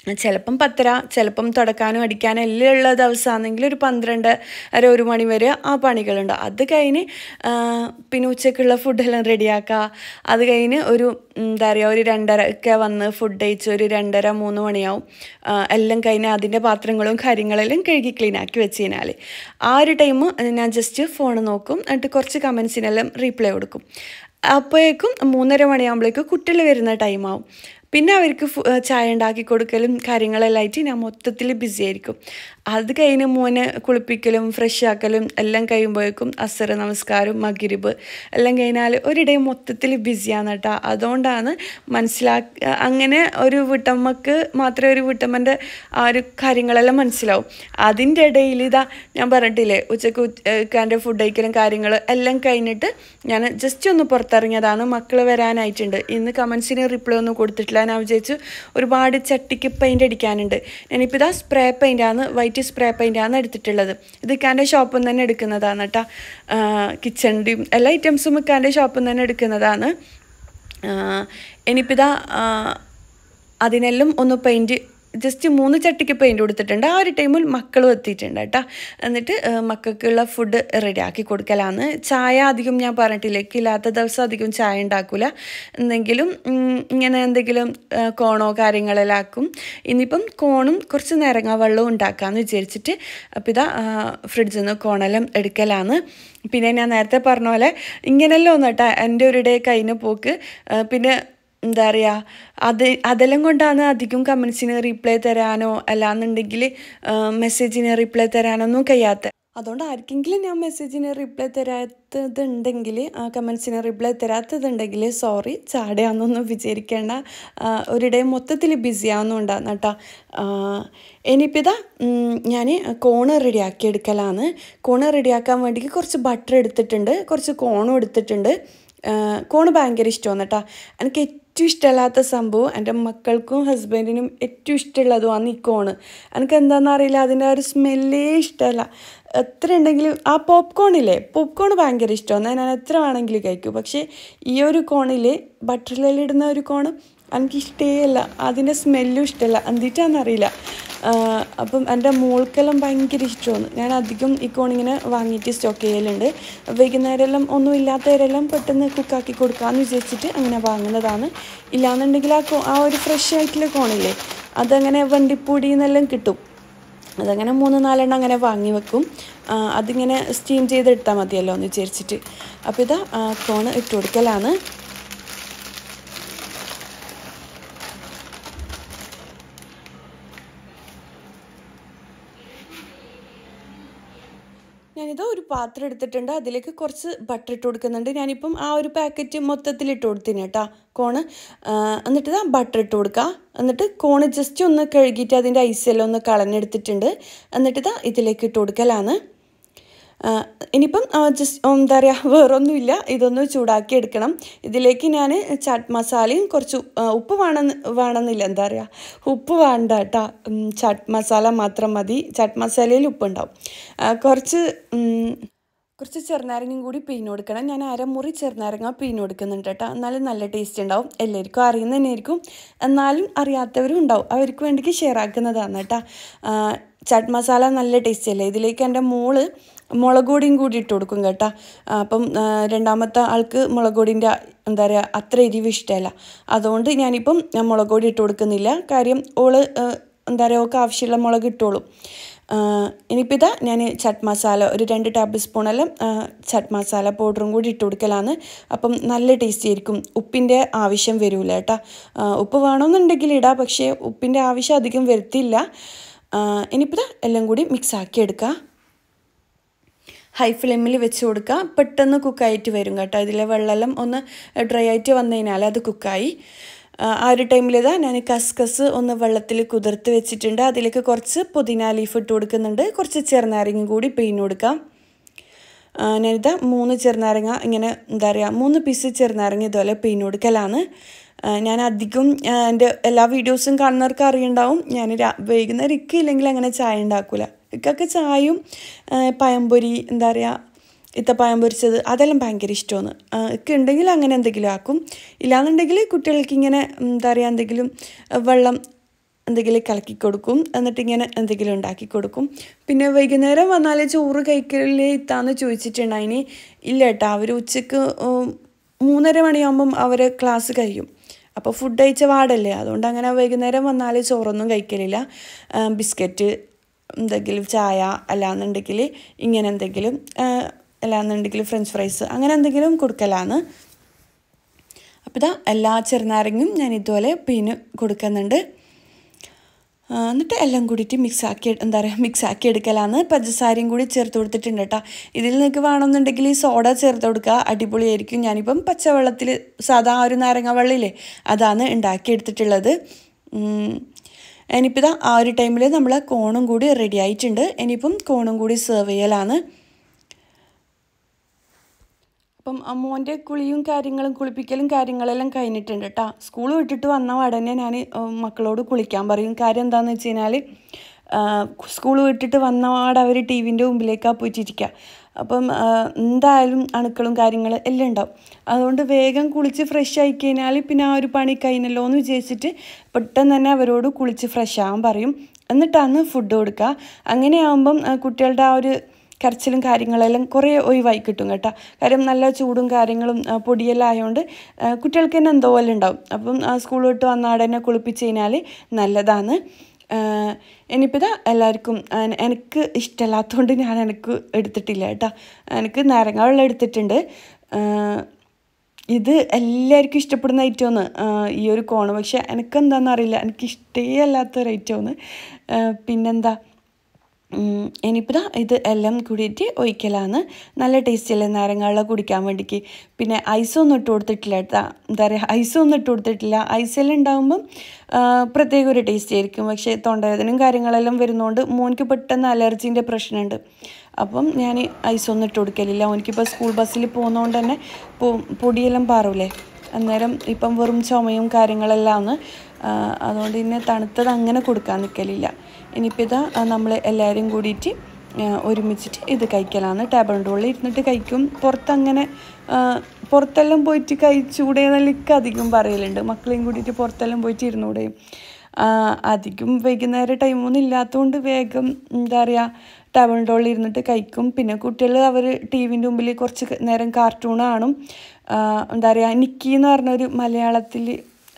ചിലപ്പം പത്തര ചിലപ്പം തുടക്കാനും അടിക്കാനും എല്ലാം ഉള്ള ദിവസമാണെങ്കിൽ ഒരു പന്ത്രണ്ട് അര ഒരു മണി വരെ ആ പണികളുണ്ട് അത് കഴിഞ്ഞ് ആ, പിന്നെ ഉച്ചക്കുള്ള ഫുഡെല്ലാം റെഡിയാക്കുക അത് കഴിഞ്ഞ് ഒരു എന്താ പറയുക ഒരു രണ്ടര ഒക്കെ വന്ന് ഫുഡ് കഴിച്ച് ഒരു രണ്ടര മൂന്ന് മണിയാവും ആ, എല്ലാം കഴിഞ്ഞ് അതിൻ്റെ പാത്രങ്ങളും കാര്യങ്ങളെല്ലാം കഴുകി ക്ലീൻ ആക്കി വെച്ച് കഴിഞ്ഞാൽ ആ ഒരു ടൈം ഞാൻ ജസ്റ്റ് ഫോൺ നോക്കും എന്നിട്ട് കുറച്ച് കമൻസിനെല്ലാം റീപ്ലൈ കൊടുക്കും അപ്പോഴേക്കും മൂന്നര മണിയാകുമ്പോഴേക്കും കുട്ടികൾ വരുന്ന ടൈമാവും പിന്നെ അവർക്ക് ഫു- ചായ ഉണ്ടാക്കി കൊടുക്കലും കാര്യങ്ങളെല്ലാം ആയിട്ട് ഞാൻ മൊത്തത്തിൽ ബിസി ആയിരിക്കും അത് കഴിഞ്ഞ് മോനെ കുളിപ്പിക്കലും ഫ്രഷ് ആക്കലും എല്ലാം കഴിയുമ്പോഴേക്കും അസർ നമസ്കാരം മകിരിബ് എല്ലാം കഴിഞ്ഞാൽ ഒരു ഡേ മൊത്തത്തിൽ ബിസിയാണ് കേട്ടോ അതുകൊണ്ടാണ് മനസ്സിലാക്ക അങ്ങനെ ഒരു വീട്ടമ്മക്ക് മാത്രമേ ഒരു വീട്ടമ്മൻ്റെ ആ ഒരു കാര്യങ്ങളെല്ലാം മനസ്സിലാവും അതിൻ്റെ ഇടയിൽ ഇതാ ഞാൻ പറഞ്ഞിട്ടില്ലേ ഉച്ചക്ക് ഉച്ചക്കാൻ്റെ ഫുഡ് കഴിക്കലും കാര്യങ്ങൾ എല്ലാം കഴിഞ്ഞിട്ട് ഞാൻ ജസ്റ്റ് ഒന്ന് പുറത്തിറങ്ങിയതാണ് മക്കൾ വരാനായിട്ടുണ്ട് ഇന്ന് കമൻസിന് റിപ്ലൈ ഒന്നും കൊടുത്തിട്ടില്ല ഞാൻ വിചാരിച്ചു ഒരുപാട് ചട്ടിക്ക് പെയിൻ്റ് അടിക്കാനുണ്ട് ഞാനിപ്പോൾ ഇതാ സ്പ്രേ പെയിൻ്റാണ് വൈറ്റ് സ്പ്രേ പെയിൻ്റാണ് എടുത്തിട്ടുള്ളത് ഇത് ഇക്കാൻ്റെ ഷോപ്പിൽ നിന്ന് തന്നെ എടുക്കുന്നതാണ് കേട്ടോ കിച്ചണിൻ്റെയും എല്ലാ ഐറ്റംസും ഇക്കാൻ്റെ ഷോപ്പിൽ നിന്ന് തന്നെ എടുക്കുന്നതാണ് ഇനിയിപ്പോൾ ഇതാ അതിനെല്ലാം ഒന്ന് പെയിൻറ്റ് ജസ്റ്റ് മൂന്ന് ചട്ടിക്ക് പെയിൻറ്റ് കൊടുത്തിട്ടുണ്ട് ആ ഒരു ടൈമിൽ മക്കളും എത്തിയിട്ടുണ്ട് കേട്ടോ എന്നിട്ട് ആ, മക്കൾക്കുള്ള ഫുഡ് റെഡിയാക്കി കൊടുക്കലാണ് ചായ അധികം ഞാൻ പറഞ്ഞിട്ടില്ല ഇല്ലാത്ത ദിവസം അധികം ചായ ഉണ്ടാക്കില്ല എന്തെങ്കിലും ഉം, ഇങ്ങനെ എന്തെങ്കിലും ആ, കോണോ കാര്യങ്ങളെല്ലാം ആക്കും ഇന്നിപ്പം കോണും കുറച്ച് നിരങ്ങ വെള്ളവും ഉണ്ടാക്കാമെന്ന് വിചാരിച്ചിട്ട് അപ്പോൾ ഇതാ ഫ്രിഡ്ജിൽ നിന്ന് കോണെല്ലാം എടുക്കലാണ് പിന്നെ ഞാൻ നേരത്തെ പറഞ്ഞ പോലെ ഇങ്ങനെയല്ലോ ഒന്ന് കേട്ടോ എൻ്റെ ഒരു ഡേ കഴിഞ്ഞ പോക്ക് ആ, പിന്നെ എന്താ പറയുക അത് അതെല്ലാം കൊണ്ടാണ് അധികം കമൻസിന് റീപ്ലൈ തരാനോ അല്ലാന്നുണ്ടെങ്കിൽ മെസ്സേജിന് റീപ്ലൈ തരാനൊന്നും കഴിയാത്ത അതുകൊണ്ട് ആർക്കെങ്കിലും ഞാൻ മെസ്സേജിന് റിപ്ലൈ തരാത്തതുണ്ടെങ്കിൽ കമൻസിന് റിപ്ലൈ തരാത്തതുണ്ടെങ്കിൽ സോറി ചാടയാന്നൊന്നും വിചാരിക്കേണ്ട ആ, ഒരു ഡേ മൊത്തത്തിൽ ബിസി ആവുന്നുണ്ടാണ് കേട്ടോ ഇനിയിപ്പോൾ ഇതാ ഞാൻ കോണ് റെഡിയാക്കി എടുക്കലാണ് കോണ് റെഡിയാക്കാൻ വേണ്ടി കുറച്ച് ബട്ടർ എടുത്തിട്ടുണ്ട് കുറച്ച് കോണും എടുത്തിട്ടുണ്ട് ആഹ് കോണ് ഭയങ്കര ഇഷ്ടമാണ് കേട്ടോ എനിക്ക് ഏറ്റവും ഇഷ്ടമല്ലാത്ത സംഭവം എൻ്റെ മക്കൾക്കും ഹസ്ബൻഡിനും ഏറ്റവും ഇഷ്ടമുള്ളതുമാണ് ഈ കോണ് എനിക്ക് എന്താണെന്ന് അറിയില്ല അതിൻ്റെ ആ ഒരു സ്മെല്ലേ ഇഷ്ടമല്ല എത്ര ഉണ്ടെങ്കിലും ആ പോപ്കോൺ ഇല്ലേ പോപ്കോൺ ഭയങ്കര ഇഷ്ടമാണ് ഞാൻ എത്ര വേണമെങ്കിലും കഴിക്കും പക്ഷേ ഈ ഒരു കോണിൽ ബട്ടറിലെല്ലാം ഇടുന്ന ഒരു കോണ് എനിക്ക് ഇഷ്ടമല്ല അതിൻ്റെ സ്മെല്ലും ഇഷ്ടമല്ല എന്തിട്ടാണെന്നറിയില്ല ആഹ് അപ്പം എൻ്റെ മോൾക്കെല്ലാം ഭയങ്കര ഇഷ്ടമാണ് ഞാൻ അധികം ഈ കോണിങ്ങനെ വാങ്ങിയിട്ട് സ്റ്റോക്ക് ചെയ്യലുണ്ട് വൈകുന്നേരമെല്ലാം ഒന്നും ഇല്ലാത്തവരെല്ലാം പെട്ടെന്ന് കുക്കാക്കി കൊടുക്കാമെന്ന് വിചാരിച്ചിട്ട് അങ്ങനെ വാങ്ങുന്നതാണ് ഇല്ലാന്നുണ്ടെങ്കിൽ ആ കോ ആ ഒരു ഫ്രഷ് ആയിട്ടുള്ള കോണില്ലേ അതങ്ങനെ വണ്ടിപ്പൊടി എന്നെല്ലാം കിട്ടും അതങ്ങനെ മൂന്ന് നാലെണ്ണം അങ്ങനെ വാങ്ങി വെക്കും ആ, അതിങ്ങനെ സ്റ്റീം ചെയ്തെടുത്താൽ മതിയല്ലോ എന്ന് വിചാരിച്ചിട്ട് അപ്പോൾ ഇതാ ആ, കോണ് ഇട്ട് കൊടുക്കലാണ് ഞാനിത് ഒരു പാത്രം എടുത്തിട്ടുണ്ട് അതിലേക്ക് കുറച്ച് ബട്ടർ ഇട്ട് കൊടുക്കുന്നുണ്ട് ഞാനിപ്പം ആ ഒരു പാക്കറ്റ് മൊത്തത്തിൽ ഇട്ട് കൊടുത്തിന് കേട്ടോ കോണ് ആ, എന്നിട്ട് ഇതാ ബട്ടർ ഇട്ട് കൊടുക്കുക എന്നിട്ട് കോണ് ജസ്റ്റ് ഒന്ന് കഴുകിയിട്ട് അതിൻ്റെ ഐസെല്ലാം ഒന്ന് കളഞ്ഞെടുത്തിട്ടുണ്ട് എന്നിട്ട് ഇതാ ഇതിലേക്ക് ഇട്ട് കൊടുക്കലാണ് ആ, ഇനിയിപ്പം ജസ്റ്റ് എന്താ പറയുക വേറൊന്നുമില്ല ഇതൊന്ന് ചൂടാക്കി എടുക്കണം ഇതിലേക്ക് ഞാൻ ചാറ്റ് മസാലയും കുറച്ച് ഉ- ആ, ഉപ്പ് വേണമെന്ന് വേണമെന്നില്ല എന്താ പറയുക ഉപ്പ് വേണ്ട കേട്ടോ ചാറ്റ് മസാല മാത്രം മതി ചാറ്റ് മസാലയിൽ ഉപ്പുണ്ടാവും ആ, കുറച്ച് ഉം, കുറച്ച് ചെറുനാരങ്ങയും കൂടി പിഴിഞ്ഞ് കൊടുക്കണം ഞാൻ അരമുറി ചെറുനാരങ്ങ പിഴിഞ്ഞ് കൊടുക്കുന്നുണ്ട് കേട്ടോ എന്നാലും നല്ല ടേസ്റ്റ് ഉണ്ടാവും എല്ലാവർക്കും അറിയുന്ന തന്നെയായിരിക്കും എന്നാലും അറിയാത്തവരും ഉണ്ടാവും അവർക്ക് വേണ്ടിക്ക് ഷെയർ ആക്കുന്നതാണ് കേട്ടോ ആ, ചാറ്റ് മസാല നല്ല ടേസ്റ്റ് അല്ലേ ഇതിലേക്ക് എൻ്റെ മോള് മുളക് പൊടിയും കൂടി ഇട്ട് കൊടുക്കും കേട്ടോ ആ, അപ്പം ആ, രണ്ടാമത്തെ ആൾക്ക് മുളക് പൊടിൻ്റെ എന്താ പറയുക അത്ര എരിവ് ഇഷ്ടമല്ല അതുകൊണ്ട് ഞാനിപ്പം ഞാൻ മുളക് പൊടി ഇട്ട് കൊടുക്കുന്നില്ല കാര്യം ഓള് ആ, എന്താ പറയുക ഓൾക്ക് ആവശ്യമുള്ള മുളക് ഇട്ടോളും ഇനിയിപ്പോൾ ഇതാ ഞാൻ ചട്ട് മസാല ഒരു രണ്ട് ടേബിൾ സ്പൂണെല്ലാം ചട്ട് മസാല പൗഡറും കൂടി ഇട്ട് കൊടുക്കലാണ് അപ്പം നല്ല ടേസ്റ്റി ആയിരിക്കും ഉപ്പിൻ്റെ ആവശ്യം വരില്ല കേട്ടോ ആ, ഉപ്പ് വേണമെന്നുണ്ടെങ്കിൽ ഇടാം പക്ഷേ ഉപ്പിൻ്റെ ആവശ്യം അധികം വരുത്തില്ല ഇനിയിപ്പോൾ ഇതാ എല്ലാം കൂടി മിക്സ് ആക്കി എടുക്കുക ഹൈ ഫ്ലെയിമിൽ വെച്ച് കൊടുക്കുക പെട്ടെന്ന് കുക്കായിട്ട് വരും കേട്ടോ ഇതിലെ വെള്ളമെല്ലാം ഒന്ന് ഡ്രൈ ആയിട്ട് വന്നു കഴിഞ്ഞാൽ അത് കുക്കായി ആ ആ ഒരു ടൈമിൽ ഇതാ ഞാൻ കസ്കസ് ഒന്ന് വെള്ളത്തിൽ കുതിർത്ത് വെച്ചിട്ടുണ്ട് അതിലേക്ക് കുറച്ച് പുതിന ലീഫ് ഇട്ട് കൊടുക്കുന്നുണ്ട് കുറച്ച് ചെറുനാരങ്ങ കൂടി പിഴിഞ്ഞ് കൊടുക്കാം ആ, ഞാനിതാ മൂന്ന് ചെറുനാരങ്ങ ഇങ്ങനെ എന്താ പറയുക മൂന്ന് പീസ് ചെറുനാരങ്ങ ഇതുപോലെ പിഴിഞ്ഞ് കൊടുക്കലാണ് ആ, ഞാൻ അധികം ആ, എൻ്റെ എല്ലാ വീഡിയോസും കാണുന്നവർക്ക് അറിയുണ്ടാവും ഞാൻ രാ- വൈകുന്നേരം ഇക്ക ഇല്ലെങ്കിൽ അങ്ങനെ ചായ ഉണ്ടാക്കൂല ഇക്കൊക്കെ ചായയും ആ, പഴംപൊരി എന്താ പറയുക ഇത്തപ്പഴം പൊരിച്ചത് അതെല്ലാം ഭയങ്കര ഇഷ്ടമാണ് ഒക്കെ ഉണ്ടെങ്കിൽ അങ്ങനെ എന്തെങ്കിലും ആക്കും ഇല്ലാന്നുണ്ടെങ്കിൽ കുട്ടികൾക്ക് ഇങ്ങനെ എന്താ പറയുക എന്തെങ്കിലും ആ, വെള്ളം എന്തെങ്കിലും കലക്കി കൊടുക്കും എന്നിട്ട് ഇങ്ങനെ എന്തെങ്കിലും ഉണ്ടാക്കി കൊടുക്കും പിന്നെ വൈകുന്നേരം വന്നാൽ ചോറ് കഴിക്കലേ ഇത്താന്ന് ചോദിച്ചിട്ടുണ്ടായിനി ഇല്ല കേട്ടോ അവർ ഉച്ചക്ക് ഉം, മൂന്നര മണിയാകുമ്പം അവർ ക്ലാസ് കഴിയും അപ്പോൾ ഫുഡ് കഴിച്ച പാടല്ലേ അതുകൊണ്ട് അങ്ങനെ വൈകുന്നേരം വന്നാൽ ചോറൊന്നും കഴിക്കലില്ല ആ, ബിസ്ക്കറ്റ് എന്തെങ്കിലും ചായ അല്ലാന്നുണ്ടെങ്കിൽ ഇങ്ങനെ എന്തെങ്കിലും ആ, അല്ലാന്നുണ്ടെങ്കിൽ ഫ്രഞ്ച് ഫ്രൈസ് അങ്ങനെ എന്തെങ്കിലും കൊടുക്കലാണ് അപ്പോൾ ഇതാ എല്ലാ ചെറുനാരങ്ങയും ഞാൻ ഇതുപോലെ പിന്നെ കൊടുക്കുന്നുണ്ട് ആ, എന്നിട്ട് എല്ലാം കൂടിയിട്ട് മിക്സ് ആക്കി എന്താ പറയുക മിക്സ് ആക്കി എടുക്കലാന്ന് പഞ്ചസാരയും കൂടി ചേർത്ത് കൊടുത്തിട്ടുണ്ട് കേട്ടോ ഇതിൽ നിങ്ങൾക്ക് വേണമെന്നുണ്ടെങ്കിൽ സോഡ ചേർത്ത് കൊടുക്കുക അടിപൊളിയായിരിക്കും ഞാനിപ്പം പച്ചവെള്ളത്തിൽ സാധാ ഒരു നാരങ്ങ വെള്ളമില്ലേ അതാണ് ഉണ്ടാക്കിയെടുത്തിട്ടുള്ളത് ഉം. ഇനിയിപ്പോൾ ഇതാ ആ ഒരു ടൈമിൽ നമ്മൾ കോണും കൂടി റെഡി ആയിട്ടുണ്ട് ഇനിയിപ്പം കോണും കൂടി സെർവ് ചെയ്യലാണ് അപ്പം അമ്മോൻ്റെ കുളിയും കാര്യങ്ങളും കുളിപ്പിക്കലും കാര്യങ്ങളെല്ലാം കഴിഞ്ഞിട്ടുണ്ട് കേട്ടോ സ്കൂൾ വിട്ടിട്ട് വന്ന ഉടനെ ഞാൻ മക്കളോട് കുളിക്കാൻ പറയും കാര്യം എന്താണെന്ന് വെച്ച് കഴിഞ്ഞാൽ സ്കൂൾ വിട്ടിട്ട് വന്ന പാടെ അവർ ടി വിൻ്റെ മുമ്പിലേക്കാണ് പോയിട്ടിരിക്കുക അപ്പം ആ, എന്തായാലും അണുക്കളും കാര്യങ്ങളും എല്ലാം ഉണ്ടാവും അതുകൊണ്ട് വേഗം കുളിച്ച് ഫ്രഷ് ആയി കഴിഞ്ഞാൽ പിന്നെ ആ ഒരു പണി കഴിഞ്ഞല്ലോ എന്ന് വിചാരിച്ചിട്ട് പെട്ടെന്ന് തന്നെ അവരോട് കുളിച്ച് ഫ്രഷ് ആവാൻ പറയും എന്നിട്ടാണ് ഫുഡ് കൊടുക്കുക അങ്ങനെയാകുമ്പം ആ, കുട്ടികളുടെ ആ ഒരു കരച്ചിലും കാര്യങ്ങളെല്ലാം കുറേ ഒഴിവായി കിട്ടും കേട്ടോ കാര്യം നല്ല ചൂടും കാര്യങ്ങളും ആ, പൊടിയെല്ലാം ആയതുകൊണ്ട് ആ, കുട്ടികൾക്ക് തന്നെ എന്തോ പോലെ ഉണ്ടാവും അപ്പം ആ സ്കൂൾ വിട്ട് വന്നാടെ തന്നെ കുളിപ്പിച്ച് കഴിഞ്ഞാൽ നല്ലതാണ് ഇനിയിപ്പോൾ ഇതാ എല്ലാവർക്കും ആ, എനിക്ക് ഇഷ്ടമല്ലാത്തതുകൊണ്ട് ഞാൻ എനിക്ക് എടുത്തിട്ടില്ല കേട്ടോ എനിക്ക് നാരങ്ങ വെള്ളം എടുത്തിട്ടുണ്ട് ആ, ഇത് എല്ലാവർക്കും ഇഷ്ടപ്പെടുന്ന ഐറ്റമാണ് ഈ ഒരു കോണ് പക്ഷെ എനിക്കെന്താണെന്ന് അറിയില്ല എനിക്ക് ഇഷ്ടേ അല്ലാത്തൊരു ഐറ്റമാണ് പിന്നെന്താ ഉം, ഇനിയിപ്പോൾ ദാ ഇത് എല്ലാം കൂടിയിട്ട് ഒഴിക്കലാണ് നല്ല ടേസ്റ്റ് അല്ലേ നാരങ്ങാവെള്ളം കുടിക്കാൻ വേണ്ടിക്ക് പിന്നെ ഐസൊന്നും ഇട്ട് കൊടുത്തിട്ടില്ല കേട്ടോ എന്താ പറയുക ഐസൊന്നും ഇട്ട് കൊടുത്തിട്ടില്ല ഐസെല്ലാം ഉണ്ടാകുമ്പം ആ, പ്രത്യേക ഒരു ടേസ്റ്റ് ആയിരിക്കും പക്ഷേ തൊണ്ടവേദനയും കാര്യങ്ങളെല്ലാം വരുന്നതുകൊണ്ട് മോനിക്ക് പെട്ടെന്ന് അലർജീൻ്റെ പ്രശ്നമുണ്ട് അപ്പം ഞാൻ ഐസൊന്നും ഇട്ട് കൊടുക്കലില്ല ഓനിക്കിപ്പോൾ സ്കൂൾ ബസ്സിൽ പോകുന്നതുകൊണ്ട് തന്നെ പൊ- പൊടിയെല്ലാം പാറൂലേ അന്നേരം ഇപ്പം വെറും ചുമയും കാര്യങ്ങളെല്ലാം ആണ് ആ, അതുകൊണ്ട് പിന്നെ തണുത്തത് അങ്ങനെ കൊടുക്കാൻ നിൽക്കലില്ല ഇനിയിപ്പോൾ ഇതാ നമ്മൾ എല്ലാവരും കൂടിയിട്ട് ആ, ഒരുമിച്ചിട്ട് ഇത് കഴിക്കലാണ് ടേബിളിൻ്റെ ഉള്ളിൽ ഇരുന്നിട്ട് കഴിക്കും പുറത്തങ്ങനെ ആ, പുറത്തെല്ലാം പോയിട്ട് കഴിച്ചുകൂടെ എന്നൊക്കെ അധികം പറയലുണ്ട് മക്കളെയും കൂടിയിട്ട് പുറത്തെല്ലാം പോയിട്ട് ഇരുന്നൂടെയും ആ, അധികം വൈകുന്നേരം ടൈമൊന്നും ഇല്ലാത്തതുകൊണ്ട് വേഗം എന്താ പറയുക ടേബിളിൻ്റെ ഉള്ളിൽ ഇരുന്നിട്ട് കഴിക്കും പിന്നെ കുട്ടികൾ അവർ ടി വിൻ്റെ മുമ്പിൽ കുറച്ച് നേരം കാർട്ടൂൺ കാണും ആ, എന്താ പറയുക നിക്കി എന്ന് പറഞ്ഞൊരു മലയാളത്തിൽ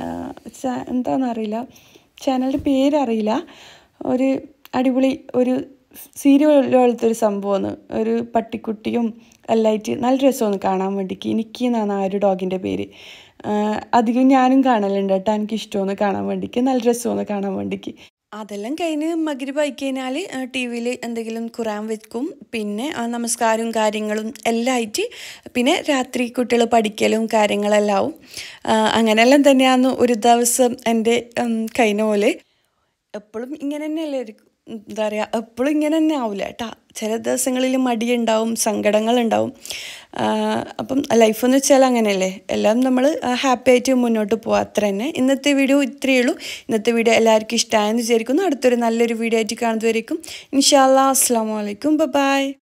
എന്താണെന്നറിയില്ല ചാനലിൻ്റെ പേരറിയില്ല ഒരു അടിപൊളി ഒരു സീരിയൽ പോലത്തെ ഒരു സംഭവമാണ് ഒരു പട്ടിക്കുട്ടിയും എല്ലായിട്ട് നല്ല രസമാണ് കാണാൻ വേണ്ടിക്ക് നിക്കി എന്നാണ് ആ ഒരു ഡോഗിൻ്റെ പേര് ആ, അധികം ഞാനും കാണലുണ്ട് കേട്ടോ എനിക്ക് ഇഷ്ടമാണ് കാണാൻ വേണ്ടിക്ക് നല്ല രസമാണ് കാണാൻ വേണ്ടിക്ക് അതെല്ലാം കഴിഞ്ഞ് മഗ്രിബ് ആയി കഴിഞ്ഞാൽ ടി വിയിൽ എന്തെങ്കിലും ഖുറാൻ വെക്കും പിന്നെ ആ നമസ്കാരവും കാര്യങ്ങളും എല്ലാം ആയിട്ട് പിന്നെ രാത്രി കുട്ടികൾ പഠിക്കലും കാര്യങ്ങളെല്ലാം ആവും ആ, അങ്ങനെയെല്ലാം തന്നെയാണ് ഒരു ദിവസം എൻ്റെ ഉം, കഴിഞ്ഞ പോലെ എപ്പോഴും ഇങ്ങനെ തന്നെയല്ലേ ഇരിക്കും എന്താ പറയുക എപ്പോഴും ഇങ്ങനെ തന്നെ ആവില്ല കേട്ടാ ചില ദിവസങ്ങളിൽ മടിയുണ്ടാവും സങ്കടങ്ങളുണ്ടാവും ആഹ് അപ്പം ലൈഫ് എന്ന് വെച്ചാൽ അങ്ങനെയല്ലേ എല്ലാം നമ്മൾ ഹാപ്പി ആയിട്ട് മുന്നോട്ട് പോകുക അത്ര തന്നെ ഇന്നത്തെ വീഡിയോ ഇത്രയേ ഉള്ളൂ ഇന്നത്തെ വീഡിയോ എല്ലാവർക്കും ഇഷ്ടമായെന്ന് വിചാരിക്കുന്നു അടുത്തൊരു നല്ലൊരു വീഡിയോ ആയിട്ട് കാണുന്നതുവരേക്കും ഇൻഷാല്ലാ അസ്സാം വലൈക്കും ബൈ